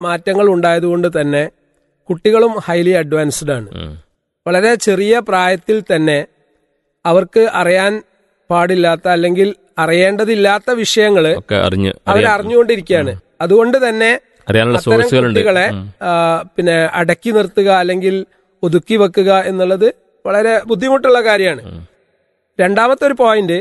മാറ്റങ്ങൾ ഉണ്ടായതുകൊണ്ട് തന്നെ കുട്ടികളും ഹൈലി അഡ്വാൻസ്ഡ് ആണ് ഉം. വളരെ ചെറിയ പ്രായത്തിൽ തന്നെ അവർക്ക് അറിയാൻ പാടില്ലാത്ത അല്ലെങ്കിൽ അറിയേണ്ടതില്ലാത്ത വിഷയങ്ങൾ ഒക്കെ അറിഞ്ഞ് അവർ അറിയാം. അറിഞ്ഞുകൊണ്ടിരിക്കുകയാണ് അതുകൊണ്ട് തന്നെ അറിയാനുള്ള അത്തരം സോഴ്സുകളുണ്ട് കുട്ടികളെ ആ, പിന്നെ അടക്കി നിർത്തുക അല്ലെങ്കിൽ ഒതുക്കി വെക്കുക എന്നുള്ളത് വളരെ ബുദ്ധിമുട്ടുള്ള കാര്യമാണ് രണ്ടാമത്തെ ഒരു പോയിന്റ്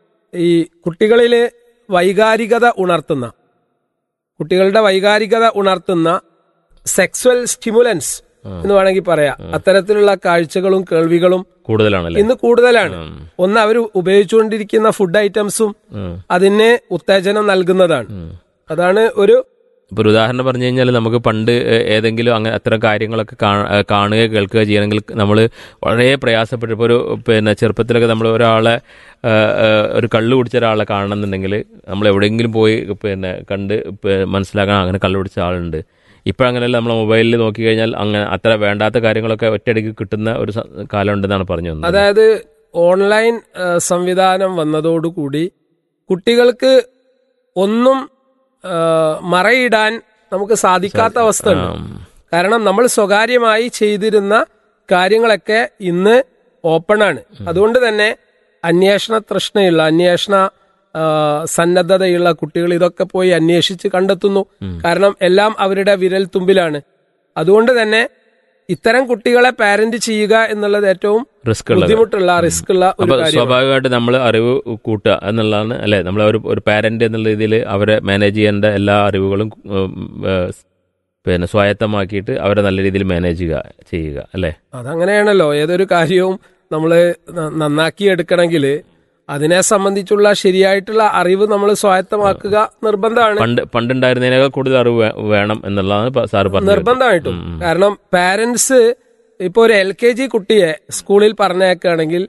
ഈ കുട്ടികളിൽ വൈകാരികത ഉണർത്തുന്ന കുട്ടികളുടെ വൈകാരികത ഉണർത്തുന്ന സെക്സ്വൽ സ്റ്റിമുലൻസ് എന്ന് വേണമെങ്കിൽ പറയാം അത്തരത്തിലുള്ള കാഴ്ചകളും കേൾവികളും കൂടുതലാണല്ലേ ഇന്ന് കൂടുതലാണ് ഒന്ന് അവർ ഉപയോഗിച്ചുകൊണ്ടിരിക്കുന്ന ഫുഡ് ഐറ്റംസും ഉം. അതിന് ഉത്തേജനം നൽകുന്നതാണ് അതാണ് ഒരു ഇപ്പൊ ഒരു ഉദാഹരണം പറഞ്ഞു കഴിഞ്ഞാൽ നമുക്ക് പണ്ട് ഏ- ഏതെങ്കിലും അങ്ങനെ അത്തരം കാര്യങ്ങളൊക്കെ കാ- ഏ, കാണുകയോ കേൾക്കുകയോ ചെയ്യണമെങ്കിൽ നമ്മൾ വളരെ പ്രയാസപ്പെട്ടു ഇപ്പോൾ ഒരു പിന്നെ ചെറുപ്പത്തിലൊക്കെ നമ്മൾ ഒരാളെ ഏ, ഏ, ഒരു കള്ളു കുടിച്ച ഒരാളെ കാണണമെന്നുണ്ടെങ്കിൽ നമ്മൾ എവിടെയെങ്കിലും പോയി പിന്നെ കണ്ട് പ- മനസ്സിലാക്കാൻ അങ്ങനെ കള്ളു കുടിച്ച ആളുണ്ട് ഇപ്പോഴങ്ങനെയല്ല നമ്മൾ മൊബൈലിൽ നോക്കിക്കഴിഞ്ഞാൽ അങ്ങനെ അത്ര വേണ്ടാത്ത കാര്യങ്ങളൊക്കെ ഒറ്റയടിക്ക് കിട്ടുന്ന ഒരു സ- കാലം ഉണ്ടെന്നാണ് പറഞ്ഞു വന്നത് അതായത് ഓൺലൈൻ ആ, സംവിധാനം വന്നതോടുകൂടി കുട്ടികൾക്ക് ഒന്നും ആ, മറയിടാൻ നമുക്ക് സാധിക്കാത്ത അവസ്ഥ ഉണ്ട് കാരണം നമ്മൾ സ്വകാര്യമായി ചെയ്തിരുന്ന കാര്യങ്ങളൊക്കെ ഇന്ന് ഓപ്പൺ ആണ് അതുകൊണ്ട് തന്നെ അന്വേഷണ തൃഷ്ണയുള്ള അന്വേഷണ ആ, സന്നദ്ധതയുള്ള കുട്ടികൾ ഇതൊക്കെ പോയി അന്വേഷിച്ച് കണ്ടെത്തുന്നു കാരണം എല്ലാം അവരുടെ വിരൽ തുമ്പിലാണ് അതുകൊണ്ട് തന്നെ ഇത്തരം കുട്ടികളെ പാരന്റ് ചെയ്യുക എന്നുള്ളത് ഏറ്റവും റിസ്ക് ഉള്ളത് ബുദ്ധിമുട്ടുള്ള റിസ്ക് ഉള്ള ഒരു അപ്പൊ കാര്യം സ്വാഭാവികമായിട്ട് നമ്മൾ അറിവ് കൂട്ടുക എന്നുള്ളതാണ് അല്ലെ നമ്മൾ ഒരു ഒരു പാരന്റ് എന്നുള്ള രീതിയിൽ അവരെ മാനേജ് ചെയ്യേണ്ട എല്ലാ അറിവുകളും ഉം, ഏഹ്, പിന്നെ സ്വായത്തമാക്കിയിട്ട് അവരെ നല്ല രീതിയിൽ മാനേജ് ചെയ്യുക ചെയ്യുക അല്ലെ അതങ്ങനെയാണല്ലോ ഏതൊരു കാര്യവും നമ്മൾ നന്നാക്കി എടുക്കണമെങ്കിൽ അതിനെ സംബന്ധിച്ചുള്ള ശരിയായിട്ടുള്ള അറിവ് നമ്മൾ സ്വായത്തമാക്കുക നിർബന്ധമാണ് പണ്ട് പണ്ടുണ്ടായിരുന്നതിനേക്കാൾ കൂടുതൽ അറിവ് വേ- വേണം എന്നുള്ളതാണ് പ- സാറ് പറഞ്ഞത് നിർബന്ധമായിട്ടും കാരണം പാരന്റ്സ് ഇപ്പൊ ഒരു എൽ കെ ജി കുട്ടിയെ സ്കൂളിൽ പറഞ്ഞേക്കുകയാണെങ്കിൽ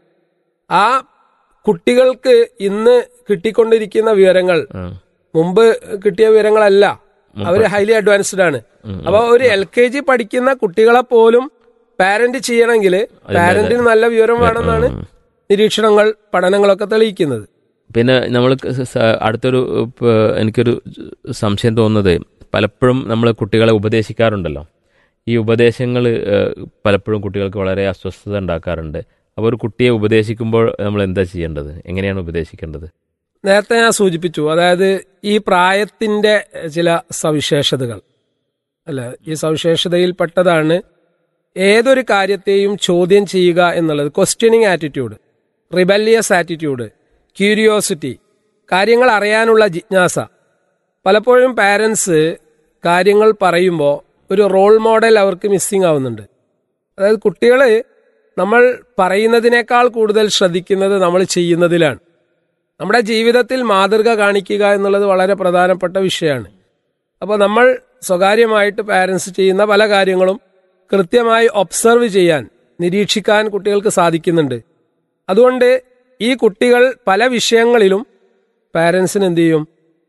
ആ കുട്ടികൾക്ക് ഇന്ന് കിട്ടിക്കൊണ്ടിരിക്കുന്ന വിവരങ്ങൾ മുമ്പ് കിട്ടിയ വിവരങ്ങളല്ല അവര് ഹൈലി അഡ്വാൻസ്ഡ് ആണ് അപ്പൊ ഒരു എൽ കെ ജി പഠിക്കുന്ന കുട്ടികളെ പോലും പാരന്റ് ചെയ്യണമെങ്കിൽ പാരന്റിന് നല്ല വിവരം വേണമെന്നാണ് നിരീക്ഷണങ്ങൾ പഠനങ്ങളൊക്കെ തെളിയിക്കുന്നത് പിന്നെ നമ്മൾ അടുത്തൊരു ഇപ്പൊ എനിക്കൊരു സംശയം തോന്നുന്നത് പലപ്പോഴും നമ്മൾ കുട്ടികളെ ഉപദേശിക്കാറുണ്ടല്ലോ ഈ ഉപദേശങ്ങൾ പലപ്പോഴും കുട്ടികൾക്ക് വളരെ അസ്വസ്ഥത ഉണ്ടാക്കാറുണ്ട് അപ്പോൾ ഒരു കുട്ടിയെ ഉപദേശിക്കുമ്പോൾ നമ്മൾ എന്താ ചെയ്യേണ്ടത് എങ്ങനെയാണ് ഉപദേശിക്കേണ്ടത് നേരത്തെ ഞാൻ സൂചിപ്പിച്ചു അതായത് ഈ പ്രായത്തിന്റെ ചില സവിശേഷതകൾ അല്ല ഈ സവിശേഷതയിൽ പെട്ടതാണ് ഏതൊരു കാര്യത്തെയും ചോദ്യം ചെയ്യുക എന്നുള്ളത് questioning attitude rebellious attitude curiosity കാര്യങ്ങൾ അറിയാനുള്ള ജിജ്ഞാസ പലപ്പോഴും പാരൻസ് കാര്യങ്ങൾ പറയുമ്പോൾ ഒരു റോൾ മോഡൽ അവർക്ക് മിസ്സിംഗ് ആവുന്നുണ്ട് അതായത് കുട്ടികൾ നമ്മൾ പറയുന്നതിനേക്കാൾ കൂടുതൽ ശ്രദ്ധിക്കുന്നത് നമ്മൾ ചെയ്യുന്നതിലാണ് നമ്മുടെ ജീവിതത്തിൽ മാതൃക കാണിക്കുക എന്നുള്ളത് വളരെ പ്രധാനപ്പെട്ട വിഷയമാണ് അപ്പോൾ നമ്മൾ സ്വകാര്യമായിട്ട് പാരൻസ് ചെയ്യുന്ന പല കാര്യങ്ങളും കൃത്യമായി ഒബ്സർവ് ചെയ്യാൻ നിരീക്ഷിക്കാൻ കുട്ടികൾക്ക് സാധിക്കുന്നുണ്ട് അതുകൊണ്ട് ഈ കുട്ടികൾ പല വിഷയങ്ങളിലും പാരൻസിന് എന്ത് ചെയ്യും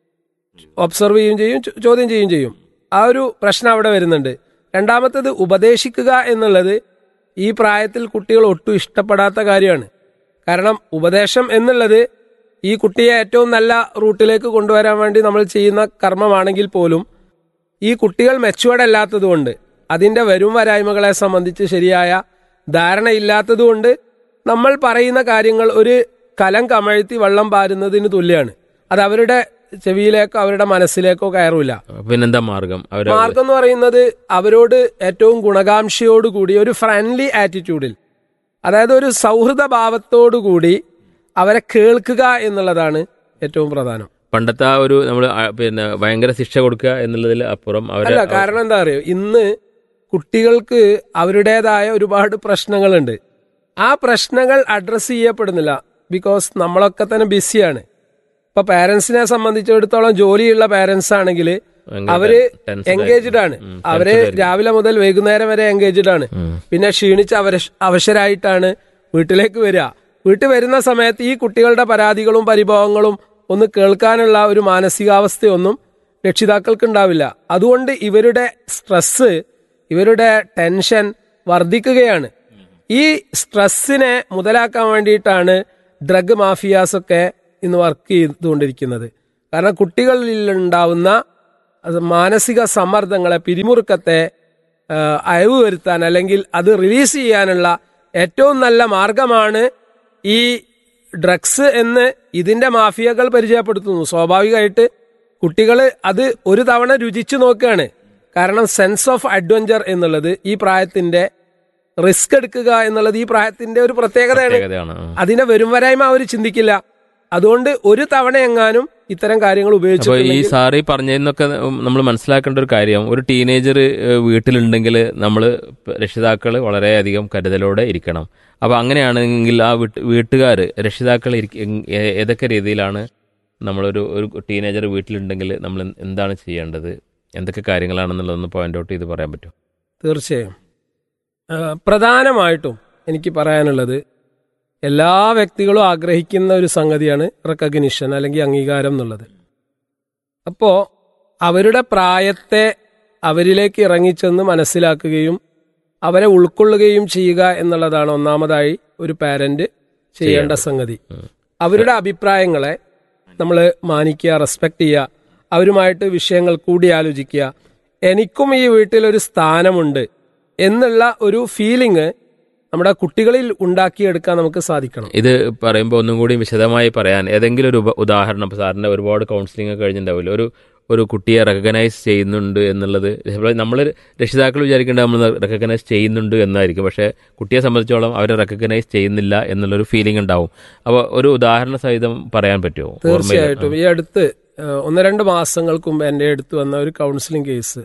ഒബ്സർവ് ചെയ്യുകയും ചെയ്യും ചോ- ചോദ്യം ചെയ്യുകയും ചെയ്യും ആ ഒരു പ്രശ്നം അവിടെ വരുന്നുണ്ട് രണ്ടാമത്തേത് ഉപദേശിക്കുക എന്നുള്ളത് ഈ പ്രായത്തിൽ കുട്ടികൾ ഒട്ടും ഇഷ്ടപ്പെടാത്ത കാര്യമാണ് കാരണം ഉപദേശം എന്നുള്ളത് ഈ കുട്ടിയെ ഏറ്റവും നല്ല റൂട്ടിലേക്ക് കൊണ്ടുവരാൻ വേണ്ടി നമ്മൾ ചെയ്യുന്ന കർമ്മമാണെങ്കിൽ പോലും ഈ കുട്ടികൾ മെച്ചുവേർഡ് അല്ലാത്തതുകൊണ്ട് അതിന്റെ വരും വരായ്മകളെ സംബന്ധിച്ച് ശരിയായ ധാരണയില്ലാത്തതുകൊണ്ട് നമ്മൾ പറയുന്ന കാര്യങ്ങൾ ഒരു കലം കമഴ്ത്തി വെള്ളം പാരുന്നതിന് തുല്യമാണ് അത് അവരുടെ ചെവിയിലേക്കോ അവരുടെ മനസ്സിലേക്കോ കയറൂല പിന്നെന്താ മാർഗം അവർ മാർഗം എന്ന് പറയുന്നത് അവരോട് ഏറ്റവും ഗുണകാംക്ഷയോടുകൂടി ഒരു ഫ്രണ്ട്ലി ആറ്റിറ്റ്യൂഡിൽ അതായത് ഒരു സൗഹൃദ ഭാവത്തോടുകൂടി അവരെ കേൾക്കുക എന്നുള്ളതാണ് ഏറ്റവും പ്രധാനം പണ്ടത്തെ ആ ഒരു നമ്മൾ പിന്നെ ഭയങ്കര ശിക്ഷ കൊടുക്കുക എന്നുള്ളതിൽ അപ്പുറം അവരെ അല്ല കാരണം എന്താ അറിയോ ഇന്ന് കുട്ടികൾക്ക് അവരുടേതായ ഒരുപാട് പ്രശ്നങ്ങളുണ്ട് ആ പ്രശ്നങ്ങൾ അഡ്രസ്സ് ചെയ്യപ്പെടുന്നില്ല ബിക്കോസ് നമ്മളൊക്കെ തന്നെ ബിസിയാണ് ഇപ്പൊ പാരന്റ്സിനെ സംബന്ധിച്ചിടത്തോളം ജോലിയുള്ള പാരന്റ്സ് ആണെങ്കിൽ ഭയങ്കര അവര് tense എൻഗേജ്ഡ് ആണ് ഉം, അവര് tense ആയിരിക്കും. രാവിലെ മുതൽ വൈകുന്നേരം വരെ എൻഗേജ്ഡ് ആണ് പിന്നെ ക്ഷീണിച്ച് അവര- അവശരായിട്ടാണ് വീട്ടിലേക്ക് വരിക വീട്ടിൽ വരുന്ന സമയത്ത് ഈ കുട്ടികളുടെ പരാതികളും പരിഭവങ്ങളും ഒന്ന് കേൾക്കാനുള്ള ഒരു മാനസികാവസ്ഥയൊന്നും രക്ഷിതാക്കൾക്ക് ഉണ്ടാവില്ല അതുകൊണ്ട് ഇവരുടെ സ്ട്രെസ് ഇവരുടെ ടെൻഷൻ വർദ്ധിക്കുകയാണ് ഈ സ്ട്രെസ്സിനെ മുതലാക്കാൻ വേണ്ടിയിട്ടാണ് ഡ്രഗ് മാഫിയാസ് ഒക്കെ ഇന്ന് വർക്ക് ചെയ്തുകൊണ്ടിരിക്കുന്നത് കാരണം കുട്ടികളിൽ ഉണ്ടാവുന്ന അത് മാനസിക സമ്മർദ്ദങ്ങളെ പിരിമുറുക്കത്തെ ആ, അയവ് വരുത്താൻ അല്ലെങ്കിൽ അത് റിലീസ് ചെയ്യാനുള്ള ഏറ്റവും നല്ല മാർഗമാണ് ഈ ഡ്രഗ്സ് എന്ന് ഇതിന്റെ മാഫിയകൾ പരിചയപ്പെടുത്തുന്നു സ്വാഭാവികമായിട്ട് കുട്ടികൾ അത് ഒരു തവണ രുചിച്ചു നോക്കുകയാണ് കാരണം സെൻസ് ഓഫ് അഡ്വഞ്ചർ എന്നുള്ളത് ഈ പ്രായത്തിന്റെ റിസ്ക് എടുക്കുക എന്നുള്ളത് ഈ പ്രായത്തിന്റെ ഒരു പ്രത്യേകതയാണ് പ്രത്യേകതയാണ് ആ. അതിനെ വരും വരായ്മ അവർ ചിന്തിക്കില്ല അതുകൊണ്ട് ഒരു തവണ എങ്ങാനും ഇത്തരം കാര്യങ്ങൾ അപ്പൊ ഈ ഉപയോഗിച്ചിട്ടുണ്ടെങ്കിൽ സാറ് ഈ പറഞ്ഞതിനൊക്കെ നമ്മൾ മനസ്സിലാക്കേണ്ട ഒരു കാര്യം ഒരു ടീനേജർ വീട്ടിലുണ്ടെങ്കിൽ നമ്മൾ രക്ഷിതാക്കൾ വളരെയധികം കരുതലോടെ ഇരിക്കണം അപ്പൊ അങ്ങനെയാണെങ്കിൽ ആ വീട്ട് വീട്ടുകാർ രക്ഷിതാക്കൾ ഇരിക്ക- എങ്- ഏ- ഏതൊക്കെ രീതിയിലാണ് നമ്മളൊരു ഒരു ടീനേജർ വീട്ടിലുണ്ടെങ്കിൽ നമ്മൾ എന്താണ് ചെയ്യേണ്ടത് എന്തൊക്കെ കാര്യങ്ങളാണെന്നുള്ളതൊന്ന് പോയിന്റ് ഔട്ട് ചെയ്ത് പറയാൻ പറ്റും തീർച്ചയായും ആ, പ്രധാനമായിട്ടും എനിക്ക് പറയാനുള്ളത് എല്ലാ വ്യക്തികളും ആഗ്രഹിക്കുന്ന ഒരു സംഗതിയാണ് റെക്കഗ്നിഷൻ അല്ലെങ്കിൽ അംഗീകാരം എന്നുള്ളത് അപ്പോ അവരുടെ പ്രായത്തെ അവരിലേക്ക് ഇറങ്ങിച്ചെന്ന് മനസ്സിലാക്കുകയും അവരെ ഉൾക്കൊള്ളുകയും ചെയ്യുക എന്നുള്ളതാണ് ഒന്നാമതായി ഒരു പാരന്റ് ചെയ്യേണ്ട സംഗതി അവരുടെ അഭിപ്രായങ്ങളെ നമ്മൾ മാനിക്കുക റെസ്പെക്ട് ചെയ്യുക അവരുമായിട്ട് വിഷയങ്ങൾ കൂടിയാലോചിക്കുക എനിക്കും ഈ വീട്ടിൽ ഒരു സ്ഥാനമുണ്ട് എന്നുള്ള ഒരു ഫീലിംഗ് നമ്മുടെ കുട്ടികളിൽ ഉണ്ടാക്കിയെടുക്കാൻ നമുക്ക് സാധിക്കണം ഇത് പറയുമ്പോൾ ഒന്നും കൂടി വിശദമായി പറയാൻ ഏതെങ്കിലും ഒരു ഉപ- ഉദാഹരണം ഇപ്പൊ സാറിന്റെ ഒരുപാട് കൗൺസിലിംഗ് ഒക്കെ കഴിഞ്ഞിട്ടുണ്ടാവില്ല ഒരു ഒരു കുട്ടിയെ റെക്കഗ്നൈസ് ചെയ്യുന്നുണ്ട് എന്നുള്ളത് നമ്മൾ രക്ഷിതാക്കൾ വിചാരിക്കേണ്ടത് നമ്മൾ റെക്കഗ്നൈസ് ചെയ്യുന്നുണ്ട് എന്നായിരിക്കും പക്ഷേ കുട്ടിയെ സംബന്ധിച്ചോളം അവരെ റെക്കഗ്നൈസ് ചെയ്യുന്നില്ല എന്നുള്ളൊരു ഫീലിംഗ് ഉണ്ടാവും അപ്പോൾ ഒരു ഉദാഹരണ സഹിതം പറയാൻ പറ്റുമോ ഓർമ്മയില്ല. തീർച്ചയായിട്ടും ഈ അടുത്ത് ഏഹ്, ഒന്ന് രണ്ട് മാസങ്ങൾക്ക് മുമ്പ് എൻ്റെ അടുത്ത് വന്ന ഒരു കൗൺസിലിംഗ് കേസ്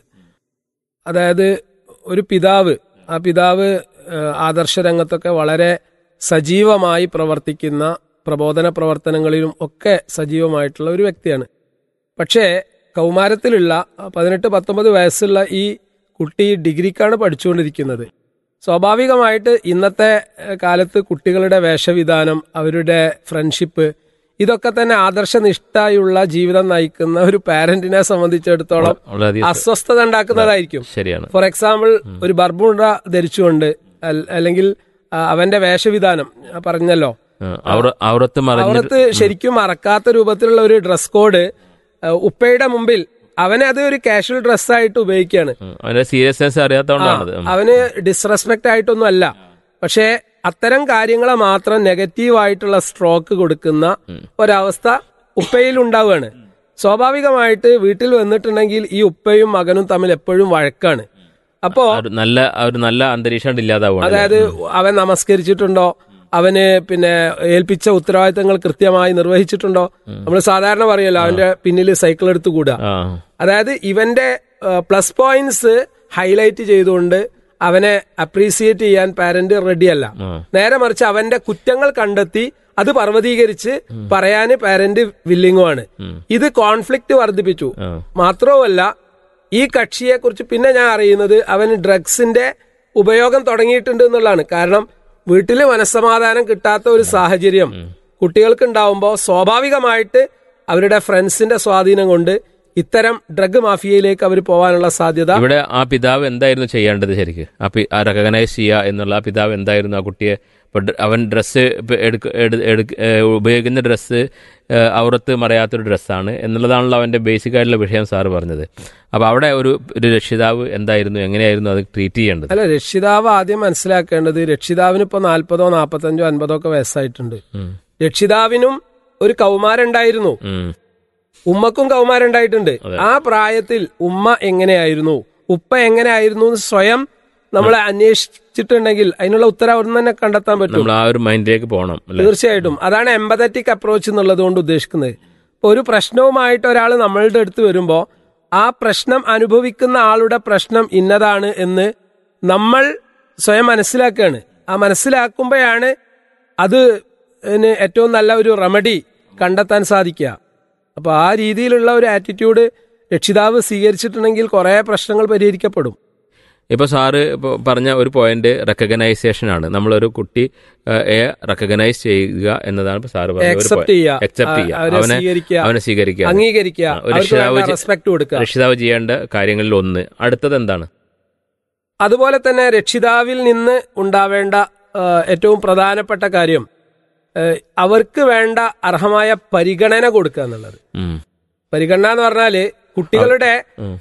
അതായത് ഒരു പിതാവ് ആ പിതാവ് ഏഹ്, ആദർശ രംഗത്തൊക്കെ വളരെ സജീവമായി പ്രവർത്തിക്കുന്ന പ്രബോധന പ്രവർത്തനങ്ങളിലും ഒക്കെ സജീവമായിട്ടുള്ള ഒരു വ്യക്തിയാണ് പക്ഷേ കൗമാരത്തിലുള്ള പതിനെട്ട് പത്തൊമ്പത് വയസ്സുള്ള ഈ കുട്ടി ഡിഗ്രിക്കാണ് പഠിച്ചുകൊണ്ടിരിക്കുന്നത് സ്വാഭാവികമായിട്ട് ഇന്നത്തെ ഏഹ്, കാലത്ത് കുട്ടികളുടെ വേഷവിധാനം അവരുടെ ഫ്രണ്ട്ഷിപ്പ് ഇതൊക്കെ തന്നെ ആദർശനിഷ്ഠായുള്ള ജീവിതം നയിക്കുന്ന ഒരു പാരന്റിനെ സംബന്ധിച്ചിടത്തോളം വളരെയധികം അസ്വസ്ഥത ഉണ്ടാക്കുന്നതായിരിക്കും ശരിയാണ് ഫോർ എക്സാമ്പിൾ ഒരു ബർബുണ്ട ധരിച്ചുകൊണ്ട് അൽ- അല്ലെങ്കിൽ ആ, അവന്റെ വേഷവിധാനം ഞാൻ പറഞ്ഞല്ലോ ആ, ഔറ- ഔറത്ത് മറിഞ്ഞ് അവിടത്ത് ശരിക്കും മറക്കാത്ത രൂപത്തിലുള്ള ഒരു ഡ്രസ് കോഡ് ഉപ്പയുടെ മുമ്പിൽ അവനെ അത് ഒരു കാഷ്വൽ ഡ്രസ്സായിട്ട് ഉപയോഗിക്കുകയാണ് ഉം, അതിന്റെ സീരിയസ്നെസ് അറിയാത്തതുകൊണ്ടാണത് ഉം. അവന് ഡിസ്റെസ്പെക്ട് ആയിട്ടൊന്നും അല്ല പക്ഷേ അത്തരം കാര്യങ്ങളെ മാത്രം നെഗറ്റീവായിട്ടുള്ള സ്ട്രോക്ക് കൊടുക്കുന്ന ഒരവസ്ഥ ഉപ്പയിൽ ഉണ്ടാവുകയാണ് സ്വാഭാവികമായിട്ട് വീട്ടിൽ വന്നിട്ടുണ്ടെങ്കിൽ ഈ ഉപ്പയും മകനും തമ്മിൽ എപ്പോഴും വഴക്കാണ് അപ്പോ ആ ഒരു നല്ല ആ ഒരു നല്ല അന്തരീക്ഷം ഇല്ലാതാവുകയാണ് അതായത് അവൻ നമസ്കരിച്ചിട്ടുണ്ടോ അവന് പിന്നെ ഏൽപ്പിച്ച ഉത്തരവാദിത്തങ്ങൾ കൃത്യമായി നിർവഹിച്ചിട്ടുണ്ടോ നമ്മൾ സാധാരണ പറയല്ലോ അവന്റെ പിന്നിൽ സൈക്കിൾ എടുത്ത് കൂടുക ആ അതായത് ഇവന്റെ പ്ലസ് പോയിന്റ്സ് ഹൈലൈറ്റ് ചെയ്തുകൊണ്ട് അവനെ അപ്രീസിയേറ്റ് ചെയ്യാൻ പാരന്റ് റെഡിയല്ല ആ. നേരെ മറിച്ച് അവന്റെ കുറ്റങ്ങൾ കണ്ടെത്തി അത് പർവ്വതീകരിച്ച് പറയാന് പാരന്റ് വില്ലിങ്ങുമാണ് ഇത് കോൺഫ്ലിക്റ്റ് വർദ്ധിപ്പിച്ചു ആ. മാത്രവുമല്ല ഈ കക്ഷിയെ കുറിച്ച് പിന്നെ ഞാൻ അറിയുന്നത് അവന് ഡ്രഗ്സിന്റെ ഉപയോഗം തുടങ്ങിയിട്ടുണ്ട് എന്നുള്ളതാണ് കാരണം വീട്ടിൽ മനസ്സമാധാനം കിട്ടാത്ത ഒരു സാഹചര്യം കുട്ടികൾക്ക് ഉണ്ടാവുമ്പോൾ സ്വാഭാവികമായിട്ട് അവരുടെ ഫ്രണ്ട്സിന്റെ സ്വാധീനം കൊണ്ട് ഇത്തരം ഡ്രഗ് മാഫിയയിലേക്ക് അവർ പോകാനുള്ള സാധ്യത ഇവിടെ ആ പിതാവ് എന്തായിരുന്നു ചെയ്യേണ്ടത് ശരിക്ക് ആ പി ആ റെക്കഗ്നൈസ് ചെയ്യുക എന്നുള്ള ആ പിതാവ് എന്തായിരുന്നു ആ കുട്ടിയെ ഇപ്പൊ ഡ- അവൻ ഡ്രസ്സ് ഉപയോഗിക്കുന്ന ഡ്രസ്സ് ഔറത്ത് മറയാത്തൊരു ഡ്രസ്സാണ് എന്നുള്ളതാണല്ലോ അവന്റെ ബേസിക് ആയിട്ടുള്ള വിഷയം സാറ് പറഞ്ഞത് അപ്പൊ അവിടെ ഒരു ഒരു രക്ഷിതാവ് എന്തായിരുന്നു എങ്ങനെയായിരുന്നു അത് ട്രീറ്റ് ചെയ്യേണ്ടത് അല്ല രക്ഷിതാവ് ആദ്യം മനസ്സിലാക്കേണ്ടത് രക്ഷിതാവിന് ഇപ്പൊ നാൽപ്പതോ നാൽപ്പത്തഞ്ചോ അൻപതോ ഒക്കെ വയസ്സായിട്ടുണ്ട് ഉം. രക്ഷിതാവിനും ഒരു കൗമാരുണ്ടായിരുന്നു ഉം. ഉമ്മക്കും കൗമാരം ഉണ്ടായിട്ടുണ്ട് ആ പ്രായത്തിൽ ഉമ്മ എങ്ങനെയായിരുന്നു ഉപ്പ എങ്ങനെയായിരുന്നു എന്ന് സ്വയം നമ്മൾ അന്വേഷിച്ചിട്ടുണ്ടെങ്കിൽ അതിനുള്ള ഉത്തരം അവിടെ തന്നെ കണ്ടെത്താൻ പറ്റും നമ്മൾ ആ ഒരു മൈൻഡിലേക്ക് പോകണം അല്ലെ തീർച്ചയായിട്ടും അതാണ് എമ്പതറ്റിക് അപ്രോച്ച് എന്നുള്ളത് കൊണ്ട് ഉദ്ദേശിക്കുന്നത് ഇപ്പൊ ഒരു പ്രശ്നവുമായിട്ട് ഒരാൾ നമ്മളുടെ അടുത്ത് വരുമ്പോ ആ പ്രശ്നം അനുഭവിക്കുന്ന ആളുടെ പ്രശ്നം ഇന്നതാണ് എന്ന് നമ്മൾ സ്വയം മനസ്സിലാക്കുകയാണ് ആ മനസ്സിലാക്കുമ്പോഴാണ് അത് ന് ഏറ്റവും നല്ല ഒരു റെമഡി കണ്ടെത്താൻ സാധിക്കുക അപ്പൊ ആ രീതിയിലുള്ള ഒരു ആറ്റിറ്റ്യൂഡ് രക്ഷിതാവ് സ്വീകരിച്ചിട്ടുണ്ടെങ്കിൽ കുറെ പ്രശ്നങ്ങൾ പരിഹരിക്കപ്പെടും ഇപ്പൊ സാറ് ഇപ്പൊ പറഞ്ഞ ഒരു പോയിന്റ് റെക്കഗ്നൈസേഷൻ ആണ് നമ്മളൊരു കുട്ടി റെക്കഗ്നൈസ് ചെയ്യുക എന്നതാണ് ഇപ്പൊ സാറ് പറഞ്ഞ ഒരു Accept ചെയ്യുക. അക്സെപ്റ്റ് ചെയ്യുക അവരെ അവനെ സ്വീകരിക്കുക. അവനെ സ്വീകരിക്കുക അംഗീകരിക്കുക ആ, ഒരു അവർക്ക് രക്ഷിതാവ് വേണ്ട ചെ- റെസ്പെക്ട് കൊടുക്കുക രക്ഷിതാവ് ചെയ്യേണ്ട കാര്യങ്ങളിൽ ഒന്ന് അടുത്തത് എന്താണ് അതുപോലെ തന്നെ രക്ഷിതാവിൽ നിന്ന് ഉണ്ടാവേണ്ട ആ, ഏറ്റവും പ്രധാനപ്പെട്ട കാര്യം ആ, അവർക്ക് വേണ്ട അർഹമായ പരിഗണന കൊടുക്കുക എന്നുള്ളത് ഉം. പരിഗണന എന്ന് പറഞ്ഞാല് കുട്ടികളുടെ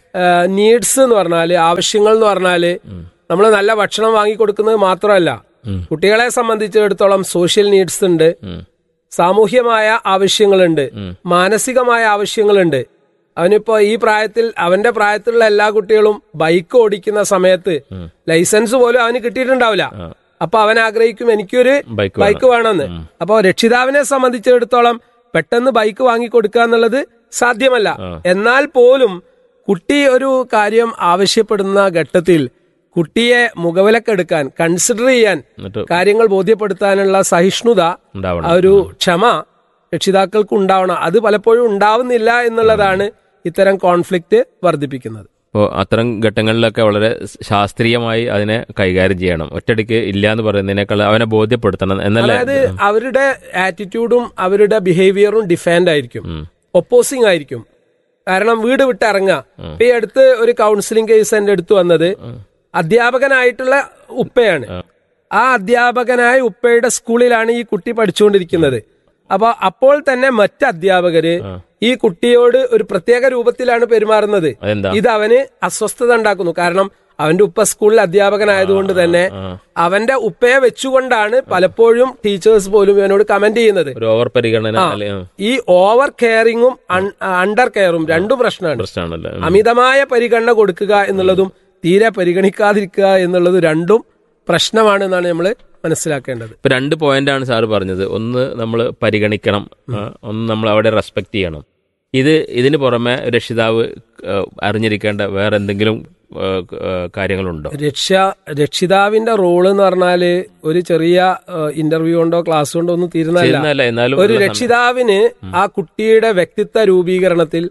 നീഡ്സ് എന്ന് പറഞ്ഞാല് ആവശ്യങ്ങൾ എന്ന് പറഞ്ഞാല് നമ്മൾ നല്ല ഭക്ഷണം വാങ്ങിക്കൊടുക്കുന്നത് മാത്രമല്ല ഉം. കുട്ടികളെ സംബന്ധിച്ചിടത്തോളം സോഷ്യൽ നീഡ്സ് ഉണ്ട് ഉം. സാമൂഹ്യമായ ആവശ്യങ്ങളുണ്ട് മാനസികമായ ആവശ്യങ്ങളുണ്ട് അവനിപ്പോ ഈ പ്രായത്തിൽ അവന്റെ പ്രായത്തിലുള്ള എല്ലാ കുട്ടികളും ബൈക്ക് ഓടിക്കുന്ന സമയത്ത് ലൈസൻസ് പോലും അവന് കിട്ടിയിട്ടുണ്ടാവില്ല അപ്പൊ അവൻ ആഗ്രഹിക്കും എനിക്കൊരു ബൈക്ക് ബൈക്ക് വേണമെന്ന് അപ്പൊ രക്ഷിതാവിനെ സംബന്ധിച്ചിടത്തോളം പെട്ടെന്ന് ബൈക്ക് വാങ്ങിക്കൊടുക്കുക എന്നുള്ളത് സാധ്യമല്ല എന്നാൽ പോലും കുട്ടി ഒരു കാര്യം ആവശ്യപ്പെടുന്ന ഘട്ടത്തിൽ കുട്ടിയെ മുഖവിലക്കെടുക്കാൻ കൺസിഡർ ചെയ്യാൻ എന്നിട്ട് കാര്യങ്ങൾ ബോധ്യപ്പെടുത്താനുള്ള സഹിഷ്ണുത ഉണ്ടാവണം ആ ഒരു ക്ഷമ രക്ഷിതാക്കൾക്ക് ഉണ്ടാവണം അത് പലപ്പോഴും ഉണ്ടാവുന്നില്ല എന്നുള്ളതാണ് ഇത്തരം കോൺഫ്ലിക്റ്റ് വർദ്ധിപ്പിക്കുന്നത് അപ്പോൾ അത്തരം ഘട്ടങ്ങളിലൊക്കെ വളരെ ശാസ്ത്രീയമായി അതിനെ കൈകാര്യം ചെയ്യണം ഒറ്റയടിക്ക് ഇല്ല എന്ന് പറയുന്നതിനേക്കാൾ അവനെ ബോധ്യപ്പെടുത്തണം എന്നല്ലേ അതായത് അവരുടെ ആറ്റിറ്റ്യൂഡും അവരുടെ ബിഹേവിയറും ഡിഫാൻഡ് ആയിരിക്കും ഒപ്പോസിങ് ആയിരിക്കും കാരണം വീട് വിട്ട് ഇറങ്ങുക ഇപ്പൊ ഈ അടുത്ത് ഒരു കൗൺസിലിംഗ് കേസ് എന്റെ അടുത്ത് വന്നത് അധ്യാപകനായിട്ടുള്ള ഉപ്പയാണ് ആ അധ്യാപകനായ ഉപ്പയുടെ സ്കൂളിലാണ് ഈ കുട്ടി പഠിച്ചുകൊണ്ടിരിക്കുന്നത് അപ്പൊ അപ്പോൾ തന്നെ മറ്റ് അധ്യാപകര് ഈ കുട്ടിയോട് ഒരു പ്രത്യേക രൂപത്തിലാണ് പെരുമാറുന്നത് അതെന്താ ഇത് അവന് അസ്വസ്ഥത ഉണ്ടാക്കുന്നു കാരണം അവന്റെ ഉപ്പ സ്കൂളിൽ അധ്യാപകനായതുകൊണ്ട് തന്നെ അവന്റെ ഉപ്പയെ വെച്ചുകൊണ്ടാണ് പലപ്പോഴും ടീച്ചേഴ്സ് പോലും ഇവനോട് കമന്റ് ചെയ്യുന്നത് ഒരു ഓവർ പരിഗണന അല്ലെ ആ, ഈ ഓവർ കെയറിങ്ങും അണ്ടർ കെയറും രണ്ടും പ്രശ്നമാണ് പ്രശ്നമാണല്ലേ ഉം. അമിതമായ പരിഗണന കൊടുക്കുക എന്നുള്ളതും തീരെ പരിഗണിക്കാതിരിക്കുക എന്നുള്ളതും രണ്ടും പ്രശ്നമാണ് എന്നാണ് നമ്മൾ മനസ്സിലാക്കേണ്ടത് ഇപ്പൊ രണ്ട് പോയിന്റ് ആണ് സാറ് പറഞ്ഞത് ഒന്ന് നമ്മൾ പരിഗണിക്കണം ആ, ഒന്ന് നമ്മൾ അവിടെ റെസ്പെക്ട് ചെയ്യണം ഇത് ഇതിന് പുറമെ രക്ഷിതാവ് ആ, അറിഞ്ഞിരിക്കേണ്ട വേറെ എന്തെങ്കിലും ആ, ആ, കാര്യങ്ങളുണ്ടോ രക്ഷ രക്ഷിതാവിന്റെ റോള് എന്ന് പറഞ്ഞാല് ഒരു ചെറിയ ഇന്റർവ്യൂ കൊണ്ടോ ക്ലാസ് കൊണ്ടോ ഒന്നും തീരുന്നതല്ല ചെയ്യുന്നതല്ല എന്നാലും ഒരു രക്ഷിതാവിന് ആ കുട്ടിയുടെ വ്യക്തിത്വ രൂപീകരണത്തിൽ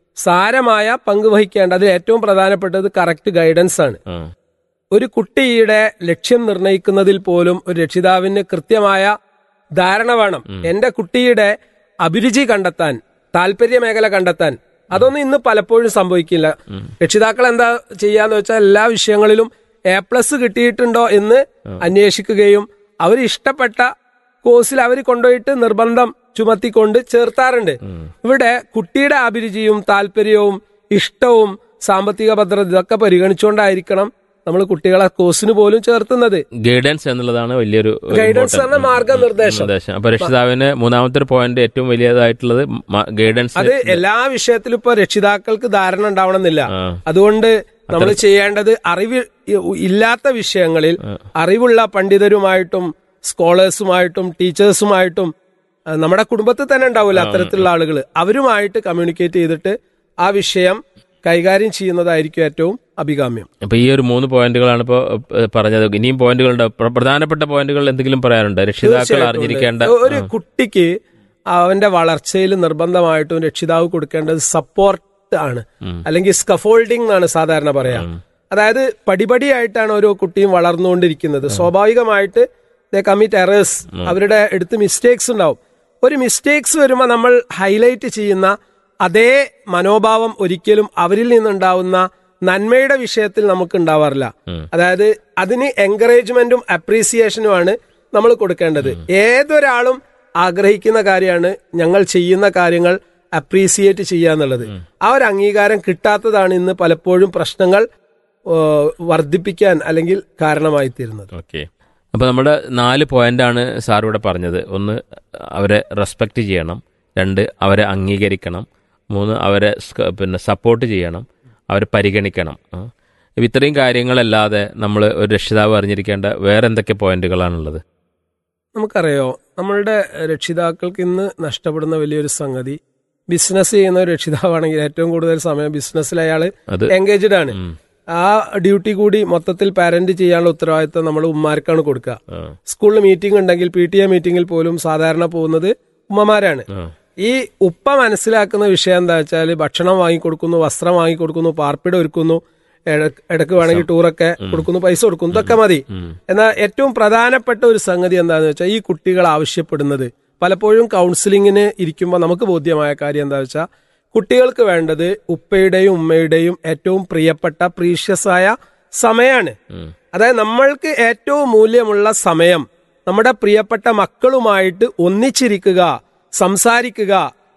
സാരമായ പങ്ക് വഹിക്കേണ്ട അതിൽ ഏറ്റവും പ്രധാനപ്പെട്ടത് കറക്റ്റ് ഗൈഡൻസ് ആണ് ആ, ഒരു കുട്ടിയുടെ ലക്ഷ്യം നിർണ്ണയിക്കുന്നതിൽ പോലും ഒരു രക്ഷിതാവിന് കൃത്യമായ ധാരണ വേണം എന്റെ കുട്ടിയുടെ അഭിരുചി കണ്ടെത്താൻ താല്പര്യ മേഖല കണ്ടെത്താൻ അതൊന്നും ഇന്ന് പലപ്പോഴും സംഭവിക്കില്ല രക്ഷിതാക്കൾ എന്താ ചെയ്യാന്ന് വെച്ചാൽ എല്ലാ വിഷയങ്ങളിലും എ പ്ലസ് കിട്ടിയിട്ടുണ്ടോ എന്ന് അന്വേഷിക്കുകയും അവർ ഇഷ്ടപ്പെട്ട കോഴ്സിൽ അവർ കൊണ്ടുപോയിട്ട് നിർബന്ധം ചുമത്തിക്കൊണ്ട് ചേർത്താറുണ്ട് ഇവിടെ കുട്ടിയുടെ അഭിരുചിയും താല്പര്യവും ഇഷ്ടവും സാമ്പത്തിക ഭദ്രത ഇതൊക്കെ പരിഗണിച്ചുകൊണ്ടായിരിക്കണം നമ്മൾ കുട്ടികളെ കോഴ്സിന് പോലും ചേർത്തുന്നത് ഗൈഡൻസ് എന്നുള്ളതാണ് വലിയൊരു ഒരു ഗൈഡൻസ് important, എന്ന മാർഗനിർദ്ദേശം നിർദ്ദേശം അപ്പൊ രക്ഷിതാവിന് മൂന്നാമത്തെ ഒരു പോയിന്റ് ഏറ്റവും വലിയതായിട്ടുള്ളത് ഗൈഡൻസ് അത് എല്ലാ വിഷയത്തിലും ഇപ്പൊ രക്ഷിതാക്കൾക്ക് ധാരണ ഉണ്ടാവണമെന്നില്ല ആ. അതുകൊണ്ട് നമ്മൾ ചെയ്യേണ്ടത് അറിവ് ഇല്ലാത്ത വിഷയങ്ങളിൽ അറിവുള്ള പണ്ഡിതരുമായിട്ടും സ്കോളേഴ്സുമായിട്ടും ടീച്ചേഴ്സുമായിട്ടും ആ, നമ്മുടെ കുടുംബത്തിൽ തന്നെ ഉണ്ടാവില്ല അത്തരത്തിലുള്ള ആളുകൾ അവരുമായിട്ട് കമ്മ്യൂണിക്കേറ്റ് ചെയ്തിട്ട് ആ വിഷയം കൈകാര്യം ചെയ്യുന്നതായിരിക്കും ഏറ്റവും അഭികാമ്യം അപ്പൊ ഈ ഒരു മൂന്ന് പോയിന്റുകളാണ് ഇപ്പോ ഏഹ്, പറഞ്ഞത് ഇനിയും പോയിന്റുകളുണ്ട് പ്ര- പ്രധാനപ്പെട്ട പോയിന്റുകൾ എന്തെങ്കിലും പറയാനുണ്ട് രക്ഷിതാക്കൾ തീർച്ചയായിട്ടും അറിഞ്ഞിരിക്കേണ്ട ഉണ്ട്. ഒരു കുട്ടിക്ക് അവന്റെ വളർച്ചയിൽ നിർബന്ധമായിട്ടും രക്ഷിതാവ് കൊടുക്കേണ്ടത് സപ്പോർട്ട് ആണ് അല്ലെങ്കിൽ സ്കഫോൾഡിംഗ് എന്നാണ് സാധാരണ പറയാ അതായത് പടിപടിയായിട്ടാണ് ഓരോ കുട്ടിയും വളർന്നുകൊണ്ടിരിക്കുന്നത് സ്വാഭാവികമായിട്ട് കമ്മിറ്റ് എറേഴ്സ് അവരുടെ അടുത്ത് മിസ്റ്റേക്സ് ഉണ്ടാവും ഒരു മിസ്റ്റേക്സ് വരുമ്പോൾ നമ്മൾ ഹൈലൈറ്റ് ചെയ്യുന്ന അതേ മനോഭാവം ഒരിക്കലും അവരിൽ നിന്നുണ്ടാവുന്ന നന്മയുടെ വിഷയത്തിൽ നമുക്ക് ഉണ്ടാവാറില്ല അതായത് അതിന് എൻകറേജ്മെന്റും അപ്രീസിയേഷനുമാണ് നമ്മൾ കൊടുക്കേണ്ടത് ഏതൊരാളും ആഗ്രഹിക്കുന്ന കാര്യമാണ് ഞങ്ങൾ ചെയ്യുന്ന കാര്യങ്ങൾ അപ്രീസിയേറ്റ് ചെയ്യുക എന്നുള്ളത് ആ ഒരു അംഗീകാരം കിട്ടാത്തതാണ് ഇന്ന് പലപ്പോഴും പ്രശ്നങ്ങൾ ഏ, വർദ്ധിപ്പിക്കാൻ അല്ലെങ്കിൽ കാരണമായി തീരുന്നത് ഓക്കെ അപ്പൊ നമ്മുടെ നാല് പോയിന്റാണ് സാർ ഇവിടെ പറഞ്ഞത് ഒന്ന് അവരെ റെസ്പെക്ട് ചെയ്യണം രണ്ട് അവരെ അംഗീകരിക്കണം മൂന്ന് അവരെ സ്ക- പിന്നെ സപ്പോർട്ട് ചെയ്യണം അവരെ പരിഗണിക്കണം ആ. ഇപ്പൊ ഇത്രയും കാര്യങ്ങളല്ലാതെ നമ്മൾ ഒരു രക്ഷിതാവ് അറിഞ്ഞിരിക്കേണ്ട വേറെ എന്തൊക്കെ പോയിന്റുകളാണുള്ളത് നമുക്കറിയോ നമ്മളുടെ രക്ഷിതാക്കൾക്ക് ഇന്ന് നഷ്ടപ്പെടുന്ന വലിയൊരു സംഗതി ബിസിനസ് ചെയ്യുന്ന ഒരു രക്ഷിതാവാണെങ്കിൽ ഏറ്റവും കൂടുതൽ സമയം ബിസിനസ്സിൽ അയാൾ അത് എൻഗേജ്ഡ് ആണ് ആ ഡ്യൂട്ടി കൂടി മൊത്തത്തിൽ പാരന്റ് ചെയ്യാനുള്ള ഉത്തരവാദിത്വം നമ്മൾ ഉമ്മാർക്കാണ് കൊടുക്കുക ആ, സ്കൂളിൽ മീറ്റിംഗ് ഉണ്ടെങ്കിൽ പി ടി എ മീറ്റിംഗിൽ പോലും സാധാരണ പോകുന്നത് ഉമ്മമാരാണ് ആ, ഈ ഉപ്പ മനസ്സിലാക്കുന്ന വിഷയം എന്താ വെച്ചാൽ ഭക്ഷണം വാങ്ങിക്കൊടുക്കുന്നു വസ്ത്രം വാങ്ങിക്കൊടുക്കുന്നു പാർപ്പിടം ഒരുക്കുന്നു ഇടക്ക് ഇടക്ക് വേണമെങ്കിൽ ടൂറൊക്കെ കൊടുക്കുന്നു പൈസ കൊടുക്കുന്നു ഇതൊക്കെ മതി എന്നാൽ ഏറ്റവും പ്രധാനപ്പെട്ട ഒരു സംഗതി എന്താന്ന് വെച്ചാൽ ഈ കുട്ടികൾ ആവശ്യപ്പെടുന്നത് പലപ്പോഴും കൗൺസിലിങ്ങിന് ഇരിക്കുമ്പോൾ നമുക്ക് ബോധ്യമായ കാര്യം എന്താ വെച്ചാൽ കുട്ടികൾക്ക് വേണ്ടത് ഉപ്പയുടെയും ഉമ്മയുടെയും ഏറ്റവും പ്രിയപ്പെട്ട പ്രീഷ്യസ് ആയ സമയമാണ് അതായത് നമ്മൾക്ക് ഏറ്റവും മൂല്യമുള്ള സമയം നമ്മുടെ പ്രിയപ്പെട്ട മക്കളുമായിട്ട് ഒന്നിച്ചിരിക്കുക സംസാരിക്കുക